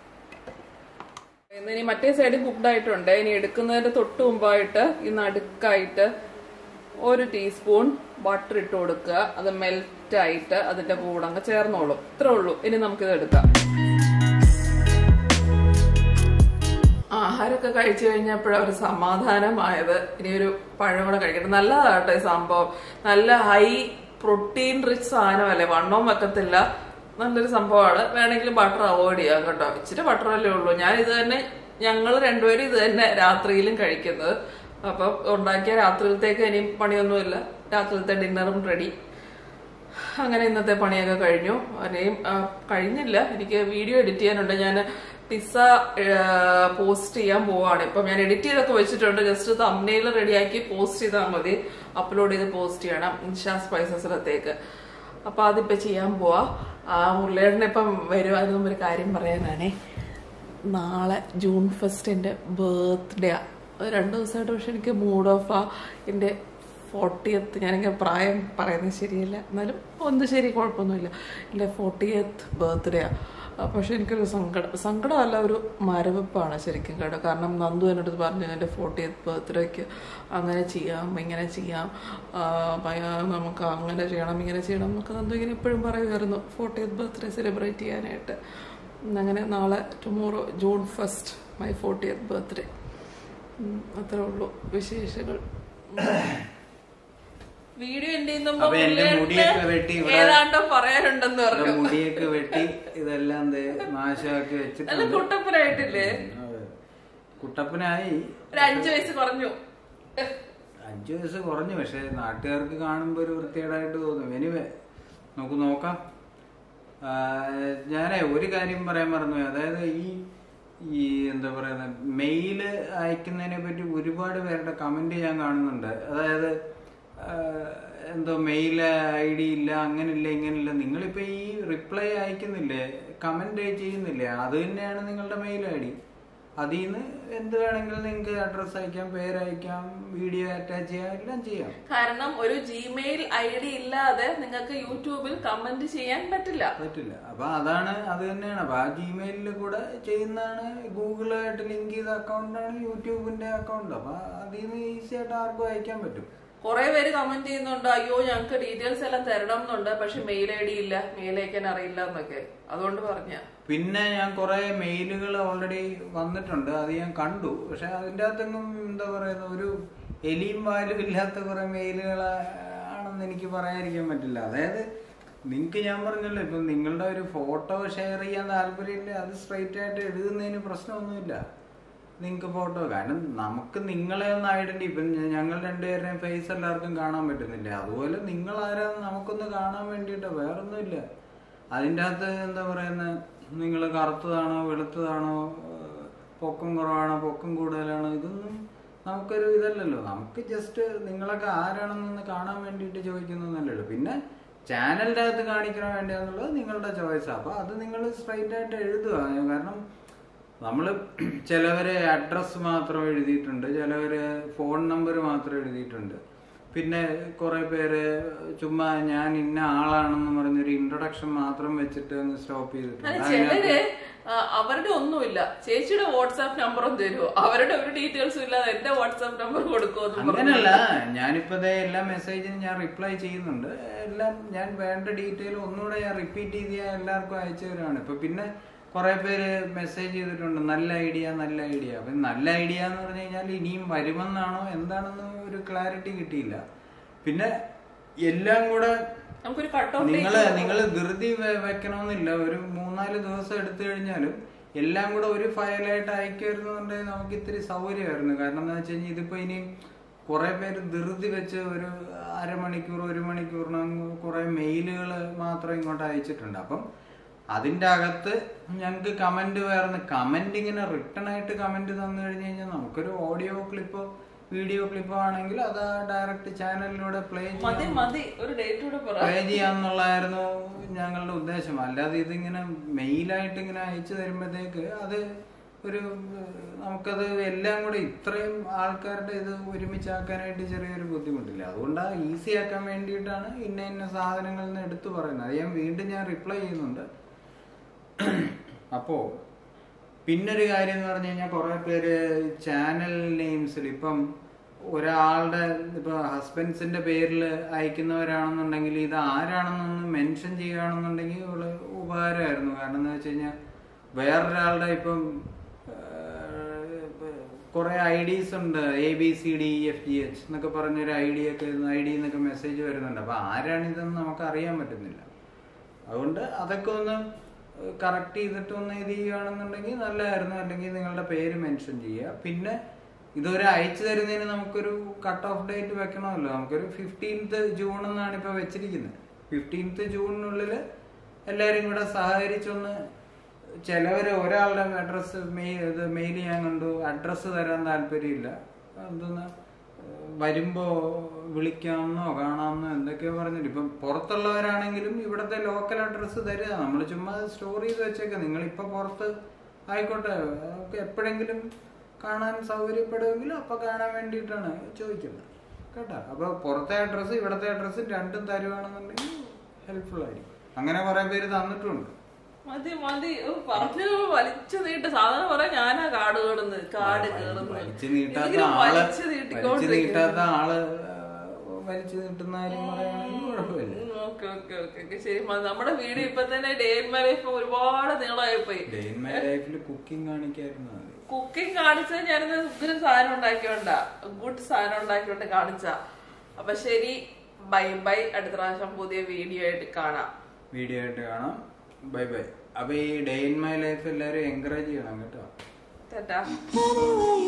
ഇനി മറ്റേ സൈഡ് കുക്ക്ഡ് ആയിട്ടുണ്ട് ഇനി എടുക്കുന്നതിന്റെ തൊട്ട് മുമ്പായിട്ട് ഈ നടുക്കായിട്ട് ഒരു ടീസ്പൂൺ ബട്ടർ ഇട്ട് കൊടുക്കുക അത് മെൽറ്റ് ആയിട്ട് അതിന്റെ കൂടെ അങ്ങ് ചേർന്നോളും ഇത്രേ ഉള്ളൂ ഇനി നമുക്കിത് എടുക്കാം ആഹാരമൊക്കെ കഴിച്ചു കഴിഞ്ഞപ്പോഴാണ് ഒരു സമാധാനമായത് ഇനി ഒരു പഴം കൂടെ കഴിക്കട്ടെ നല്ലതാട്ടോ ഈ സംഭവം നല്ല ഹൈ പ്രോട്ടീൻ റിച്ച് സാധനമല്ലേ വണ്ണവും വെക്കത്തില്ല നല്ലൊരു സംഭവമാണ് വേണമെങ്കിൽ ബട്ടർ അവോയ്ഡ് ചെയ്യാം കേട്ടോ ഇച്ചിരി ബട്ടർ അല്ലേ ഉള്ളൂ ഞാൻ ഇത് തന്നെ ഞങ്ങൾ രണ്ടുപേരും ഇത് തന്നെ രാത്രിയിലും കഴിക്കുന്നത് അപ്പം ഉണ്ടാക്കിയ രാത്രിയിലത്തേക്ക് ഇനിയും പണിയൊന്നുമില്ല രാത്രിയിലത്തെ ഡിന്നറും റെഡി അങ്ങനെ ഇന്നത്തെ പണിയൊക്കെ കഴിഞ്ഞു ഇനിയും ആ, കഴിഞ്ഞില്ല എനിക്ക് വീഡിയോ എഡിറ്റ് ചെയ്യാനുണ്ട് ഞാൻ പിസ്സ പോസ്റ്റ് ചെയ്യാൻ പോവാണ് ഇപ്പം ഞാൻ എഡിറ്റ് ചെയ്തൊക്കെ വെച്ചിട്ടുണ്ട് ജസ്റ്റ് തമ്മനയിൽ റെഡിയാക്കി പോസ്റ്റ് ചെയ്താൽ മതി അപ്ലോഡ് ചെയ്ത് പോസ്റ്റ് ചെയ്യണം ഇൻഷാ സ്പൈസസിലത്തേക്ക് അപ്പൊ അതിപ്പോ ചെയ്യാൻ പോവാ ആ മുരളിയേട്ടനെ ഇപ്പം വരുവാനും ഒരു കാര്യം പറയാനാണേ നാളെ ജൂൺ ഫസ്റ്റിന്റെ ബർത്ത്ഡേ രണ്ടു ദിവസമായിട്ട് പക്ഷെ എനിക്ക് മൂഡ് ഓഫാ എൻ്റെ ഫോർട്ടിയത്ത് ഞാനിങ്ങനെ പ്രായം പറയുന്നത് ശരിയല്ല എന്നാലും ഒന്ന് ശരി കുഴപ്പമൊന്നുമില്ല എൻ്റെ ഫോർട്ടിയത്ത് ബർത്ത്ഡേ പക്ഷെ എനിക്കൊരു സങ്കടം സങ്കടമല്ല ഒരു മരവിപ്പാണ് ശരിക്കും കേട്ടോ കാരണം നന്ദു എന്നോട് പറഞ്ഞു എൻ്റെ ഫോർട്ടിയത്ത് ബർത്ത്ഡേക്ക് അങ്ങനെ ചെയ്യാം ഇങ്ങനെ ചെയ്യാം ആ, ഭയ- നമുക്ക് അങ്ങനെ ചെയ്യണം ഇങ്ങനെ ചെയ്യണം എന്നൊക്കെ നന്ദു ഇങ്ങനെ എപ്പോഴും പറയുമായിരുന്നു ഫോർട്ടിയത്ത് ബർത്ത്ഡേ സെലിബ്രേറ്റ് ചെയ്യാനായിട്ട് അങ്ങനെ നാളെ tomorrow June first my fortieth birthday അത്രേ ഉള്ളൂ വിശേഷങ്ങൾ വീഡിയോ എന്റെ ചെയ്യുമ്പോ അപ്പൊ എന്റെ മുല്ലേട്ടന് മുടിയൊക്കെ വെട്ടി ഇവിടെ- ഏതാണ്ടോ പറയാനുണ്ടെന്ന് ഇവിടെ പറഞ്ഞു മുടിയൊക്കെ വെട്ടി ഇതെല്ലാം ദേ നാശമാക്കി നല്ല വെച്ചിട്ടുണ്ട് കുട്ടപ്പനായിട്ടില്ലേ അതെ. കുട്ടപ്പനായി ഒരു അഞ്ചു വയസ്സ് കുറഞ്ഞു അഞ്ചു വയസ്സ് കുറഞ്ഞു പക്ഷെ നാട്ടുകാർക്ക് കാണുമ്പോ ഒരു വൃത്തികേടായിട്ട് തോന്നും എനിവേ നമുക്ക് നോക്കാം ആ, ഞാനേ ഒരു കാര്യം പറയാൻ മറന്നു അതായത് ഈ ഈ എന്താ പറയുന്നത് മെയില് അയക്കുന്നതിനെ പറ്റി ഒരുപാട് പേരുടെ കമന്റ് ഞാൻ കാണുന്നുണ്ട് അതായത് ആ, എന്തോ മെയിൽ ഐ ഡി ഇല്ല അങ്ങനില്ല ഇങ്ങനില്ല നിങ്ങളിപ്പോ ഈ റിപ്ലൈ അയക്കുന്നില്ലേ കമന്റ് ചെയ്യുന്നില്ലേ അത് തന്നെയാണ് നിങ്ങളുടെ മെയിൽ ഐ ഡി അതിൽ നിന്ന് എന്ത് വേണമെങ്കിലും നിങ്ങൾക്ക് അഡ്രസ്സ് അയക്കാം പേരയക്കാം വീഡിയോ അറ്റാച്ച് ചെയ്യാം എല്ലാം ചെയ്യാം കാരണം ഒരു ജിമെയിൽ ഐ ഡി ഇല്ലാതെ നിങ്ങൾക്ക് യൂട്യൂബിൽ കമന്റ് ചെയ്യാൻ പറ്റില്ല പറ്റില്ല അപ്പൊ അതാണ് അത് തന്നെയാണ് അപ്പൊ ആ ജിമെയിലിൽ കൂടെ ചെയ്യുന്നതാണ് ഗൂഗിളായിട്ട് ലിങ്ക് ചെയ്ത അക്കൗണ്ടാണ് യൂട്യൂബിന്റെ അക്കൗണ്ട് അപ്പൊ അതിൽ നിന്ന് ഈസി ആയിട്ട് ആർക്കും അയക്കാൻ പറ്റും കുറെ പേര് കമന്റ് ചെയ്യുന്നുണ്ട് അയ്യോ ഞങ്ങൾക്ക് ഡീറ്റെയിൽസ് എല്ലാം തരണം എന്നുണ്ട് പക്ഷെ മെയിൽ ഐ ഡി ഇല്ല മെയിൽ അയക്കാൻ അറിയില്ല എന്നൊക്കെ അതുകൊണ്ട് പറഞ്ഞ പിന്നെ ഞാൻ കുറെ മെയിലുകൾ ഓൾറെഡി വന്നിട്ടുണ്ട് അത് ഞാൻ കണ്ടു പക്ഷെ അതിൻ്റെ അകത്തെങ്ങും എന്താ പറയുന്ന ഒരു എലിയും വാലും ഇല്ലാത്ത കുറെ മെയിലുകൾ ആണെന്ന് എനിക്ക് പറയാതിരിക്കാൻ പറ്റില്ല അതായത് നിങ്ങൾക്ക് ഞാൻ പറഞ്ഞല്ലോ ഇപ്പം നിങ്ങളുടെ ഒരു ഫോട്ടോ ഷെയർ ചെയ്യാൻ താല്പര്യമില്ല അത് സ്ട്രൈറ്റ് ആയിട്ട് എഴുതുന്നതിന് പ്രശ്നമൊന്നുമില്ല നിങ്ങൾക്ക് ഫോട്ടോ കാരണം നമുക്ക് നിങ്ങളെ ഒന്ന് ഐഡന്റി ഇപ്പം ഞ- ഞങ്ങൾ രണ്ടുപേരുടെയും ഫേസ് എല്ലാവർക്കും കാണാൻ പറ്റുന്നില്ല അതുപോലെ നിങ്ങൾ ആരാന്ന് നമുക്കൊന്ന് കാണാൻ വേണ്ടിയിട്ട് വേറൊന്നുമില്ല അതിൻ്റെ അകത്ത് എന്താ പറയുന്നത് നിങ്ങൾ കറുത്തതാണോ വെളുത്തതാണോ ഏഹ് പൊക്കം കുറവാണോ പൊക്കം കൂടുതലാണോ ഇതൊന്നും നമുക്കൊരു ഇതല്ലല്ലോ നമുക്ക് ജസ്റ്റ് നിങ്ങളൊക്കെ ആരാണെന്നൊന്ന് കാണാൻ വേണ്ടിയിട്ട് ചോദിക്കുന്നതല്ലേ ഉള്ളൂ പിന്നെ ചാനലിൻ്റെ അകത്ത് കാണിക്കണം വേണ്ടിയാന്നുള്ളത് നിങ്ങളുടെ ചോയ്സാണ് അപ്പോൾ അത് നിങ്ങൾ സ്ട്രൈറ്റ് ആയിട്ട് എഴുതുക കാരണം നമ്മൾ ചിലവര് അഡ്രസ്സ് മാത്രം എഴുതിയിട്ടുണ്ട് ചിലവര് ഫോൺ നമ്പർ മാത്രം എഴുതിയിട്ടുണ്ട് പിന്നെ കുറെ പേര് ചുമ്മാ ഞാൻ ഇന്ന ആളാണെന്ന് പറഞ്ഞൊരു ഇൻട്രൊഡക്ഷൻ മാത്രം വെച്ചിട്ട് അങ്ങ് സ്റ്റോപ്പ് ചെയ്തിട്ടുണ്ട് അല്ല അതിനകത്ത് ചിലര് ആ, അവരുടെ ഒന്നുമില്ല ചേച്ചിയുടെ വാട്സാപ്പ് നമ്പറും തരുമോ അവരുടെ ഒരു ഡീറ്റെയിൽസും ഇല്ലാതെ എന്റെ വാട്സാപ്പ് നമ്പർ കൊടുക്കുമെന്ന് അങ്ങനല്ല ഞാനിപ്പോ ദേ എല്ലാ മെസ്സേജിനും ഞാൻ റിപ്ലൈ ചെയ്യുന്നുണ്ട് എല്ലാം ഞാൻ വേണ്ട ഡീറ്റെയിൽ ഒന്നുകൂടെ ഞാൻ റിപ്പീറ്റ് ചെയ്ത് ഞാൻ എല്ലാവർക്കും അയച്ചു തരാണ് ഇപ്പൊ പിന്നെ കുറെ പേര് മെസ്സേജ് ചെയ്തിട്ടുണ്ട് നല്ല ഐഡിയ നല്ല ഐഡിയ അപ്പൊ നല്ല ഐഡിയ എന്ന് പറഞ്ഞു കഴിഞ്ഞാൽ ഇനിയും വരുമെന്നാണോ എന്താണെന്ന് ഒരു ക്ലാരിറ്റി കിട്ടിയില്ല പിന്നെ എല്ലാം കൂടെ നമുക്കൊരു കട്ട് ഓഫ് നിങ്ങള് നിങ്ങള് ധൃതി വെ- വെക്കണമെന്നില്ല ഒരു മൂന്നാല് ദിവസം എടുത്തു കഴിഞ്ഞാലും എല്ലാം കൂടെ ഒരു ഫയലായിട്ട് അയക്കുമായിരുന്നുണ്ടെങ്കിൽ നമുക്ക് ഇത്തിരി സൗകര്യമായിരുന്നു കാരണം എന്താ വെച്ച് കഴിഞ്ഞാൽ ഇതിപ്പോ ഇനി കുറെ പേര് ധൃതി വെച്ച് ഒരു അരമണിക്കൂർ ഒരു മണിക്കൂറിനകം കുറെ മെയിലുകൾ മാത്രം ഇങ്ങോട്ട് അയച്ചിട്ടുണ്ട് അപ്പം അതിന്റെ അകത്ത് ഞങ്ങൾക്ക് കമന്റ് വേറെ കമന്റ് ഇങ്ങനെ റിട്ടേൺ ആയിട്ട് കമന്റ് തന്നു കഴിഞ്ഞു കഴിഞ്ഞാൽ നമുക്കൊരു ഓഡിയോ ക്ലിപ്പോ വീഡിയോ ക്ലിപ്പോ ആണെങ്കിൽ അത് ഡയറക്റ്റ് ചാനലിലൂടെ പ്ലേ മതി ചെയ്യാം മതി ഒരു ഡേറ്റ് കൂടെ പറ പേ ചെയ്യാന്നുള്ളായിരുന്നു ഞങ്ങളുടെ ഉദ്ദേശം അല്ലാതെ ഇതിങ്ങനെ മെയിലായിട്ട് ഇങ്ങനെ അയച്ചു തരുമ്പോഴത്തേക്ക് അത് ഒരു ഏഹ്, നമുക്കത് എല്ലാം കൂടെ ഇത്രയും ആൾക്കാരുടെ ഇത് ഒരുമിച്ചാക്കാനായിട്ട് ചെറിയൊരു ബുദ്ധിമുട്ടില്ല അതുകൊണ്ടാണ് ഈസി ആക്കാൻ വേണ്ടിയിട്ടാണ് ഇന്ന ഇന്ന സാധനങ്ങളിൽ നിന്ന് എടുത്തു പറയുന്നത് അത് ഞാൻ വീണ്ടും ഞാൻ റിപ്ലൈ ചെയ്യുന്നുണ്ട് അപ്പോ പിന്നൊരു കാര്യം എന്ന് പറഞ്ഞു കഴിഞ്ഞാൽ കുറെ പേര് ചാനൽ നെയിംസിൽ ഇപ്പം ഒരാളുടെ ഇപ്പൊ ഹസ്ബൻഡ്സിന്റെ പേരിൽ അയക്കുന്നവരാണെന്നുണ്ടെങ്കിൽ ഇത് ആരാണെന്നൊന്ന് മെൻഷൻ ചെയ്യുകയാണെന്നുണ്ടെങ്കിൽ ഉള്ള ഉപകാരമായിരുന്നു കാരണം എന്താ വെച്ച് കഴിഞ്ഞാൽ വേറൊരാളുടെ ഇപ്പം കുറെ ഐ ഡീസ് ഉണ്ട് A B C D F G H എന്നൊക്കെ പറഞ്ഞൊരു ഐ ഡി ഒക്കെ ഐ ഡി എന്നൊക്കെ മെസ്സേജ് വരുന്നുണ്ട് അപ്പൊ ആരാണിതെന്ന് നമുക്ക് അറിയാൻ പറ്റുന്നില്ല അതുകൊണ്ട് അതൊക്കെ ഒന്ന് കറക്റ്റ് ചെയ്തിട്ട് ഒന്ന് ഇത് ചെയ്യുകയാണെന്നുണ്ടെങ്കിൽ നല്ലതായിരുന്നു അല്ലെങ്കിൽ നിങ്ങളുടെ പേര് മെൻഷൻ ചെയ്യുക പിന്നെ ഇതൊരു അയച്ചു തരുന്നതിന് നമുക്കൊരു കട്ട് ഓഫ് ഡേറ്റ് വെക്കണമല്ലോ നമുക്കൊരു ഫിഫ്റ്റീൻത്ത് ജൂൺ എന്നാണ് ഇപ്പൊ വെച്ചിരിക്കുന്നത് ഫിഫ്റ്റീൻത്ത് ജൂണിനുള്ളിൽ എല്ലാവരും കൂടെ സഹകരിച്ചൊന്ന് ചിലവര് ഒരാളുടെ അഡ്രസ്സ് മെയിൽ ഇത് മെയിൽ ചെയ്യാൻ കണ്ടു അഡ്രസ്സ് തരാൻ താല്പര്യമില്ല എന്തെന്ന് വരുമ്പോ വിളിക്കാമെന്നോ കാണാമെന്നോ എന്തൊക്കെയോ പറഞ്ഞിട്ട് ഇപ്പം പുറത്തുള്ളവരാണെങ്കിലും ഇവിടുത്തെ ലോക്കൽ അഡ്രസ്സ് തരിക നമ്മൾ ചുമ്മാ സ്റ്റോർ ചെയ്ത് വെച്ചേക്കാം നിങ്ങൾ ഇപ്പൊ പുറത്ത് ആയിക്കോട്ടെ നമുക്ക് എപ്പോഴെങ്കിലും കാണാൻ സൗകര്യപ്പെടുമെങ്കിൽ അപ്പൊ കാണാൻ വേണ്ടിയിട്ടാണ് ചോദിക്കുന്നത് കേട്ടോ അപ്പൊ പുറത്തെ അഡ്രസ്സ് ഇവിടുത്തെ അഡ്രസ്സ് രണ്ടും തരുവാണെന്നുണ്ടെങ്കിൽ ഹെൽപ്ഫുൾ ആയിരിക്കും അങ്ങനെ കുറെ പേര് തന്നിട്ടുണ്ട് മതി മതി ഓ, പറഞ്ഞു വലിച്ചു നീട്ട് സാധാരണ പറയാൻ ഞാനാ കാട് കേടുന്നത് കാട് കേറുന്നത് വലിച്ചു നീട്ടാത്ത ഇതിങ്ങനെ ആള് വലിച്ചു വലിച്ചു നീട്ടിക്കൊണ്ടിരിക്കുന്നു. നീട്ടാത്ത ആള് ആ, വലിച്ചു നീട്ടുന്ന കാര്യം പറയുകയാണെങ്കിൽ കുഴപ്പമില്ല ഉം, ഓക്കെ ഓക്കെ ഓക്കെ ഓക്കെ ശരി മതി. നമ്മുടെ വീഡിയോ ഇപ്പൊ തന്നെ ഡേ ഇൻ മൈ ലൈഫ് ഒരുപാട് നീളമായി പോയി ഡേ ഇൻ മൈ ലൈഫിൽ കുക്കിംഗ് കാണിക്കായിരുന്നു മതി കുക്കിംഗ് കാണിച്ചത് ഞാനിന്ന് ഉഗ്ര സാധനം ഉണ്ടാക്കിയോണ്ട ഗുഡ് സാധനം ഉണ്ടാക്കിയോണ്ട് കാണിച്ച അപ്പൊ ശരി ബൈ ബൈ അടുത്ത പ്രാവശ്യം പുതിയ വീഡിയോ ആയിട്ട് കാണാം വീഡിയോ ആയിട്ട് കാണാം ബൈ ബൈ അപ്പൊ ഈ ഡേ ഇൻ മൈ ലൈഫ് എല്ലാവരും എൻകറേജ് ചെയ്യണം കേട്ടോ തെറ്റാ Anywhere you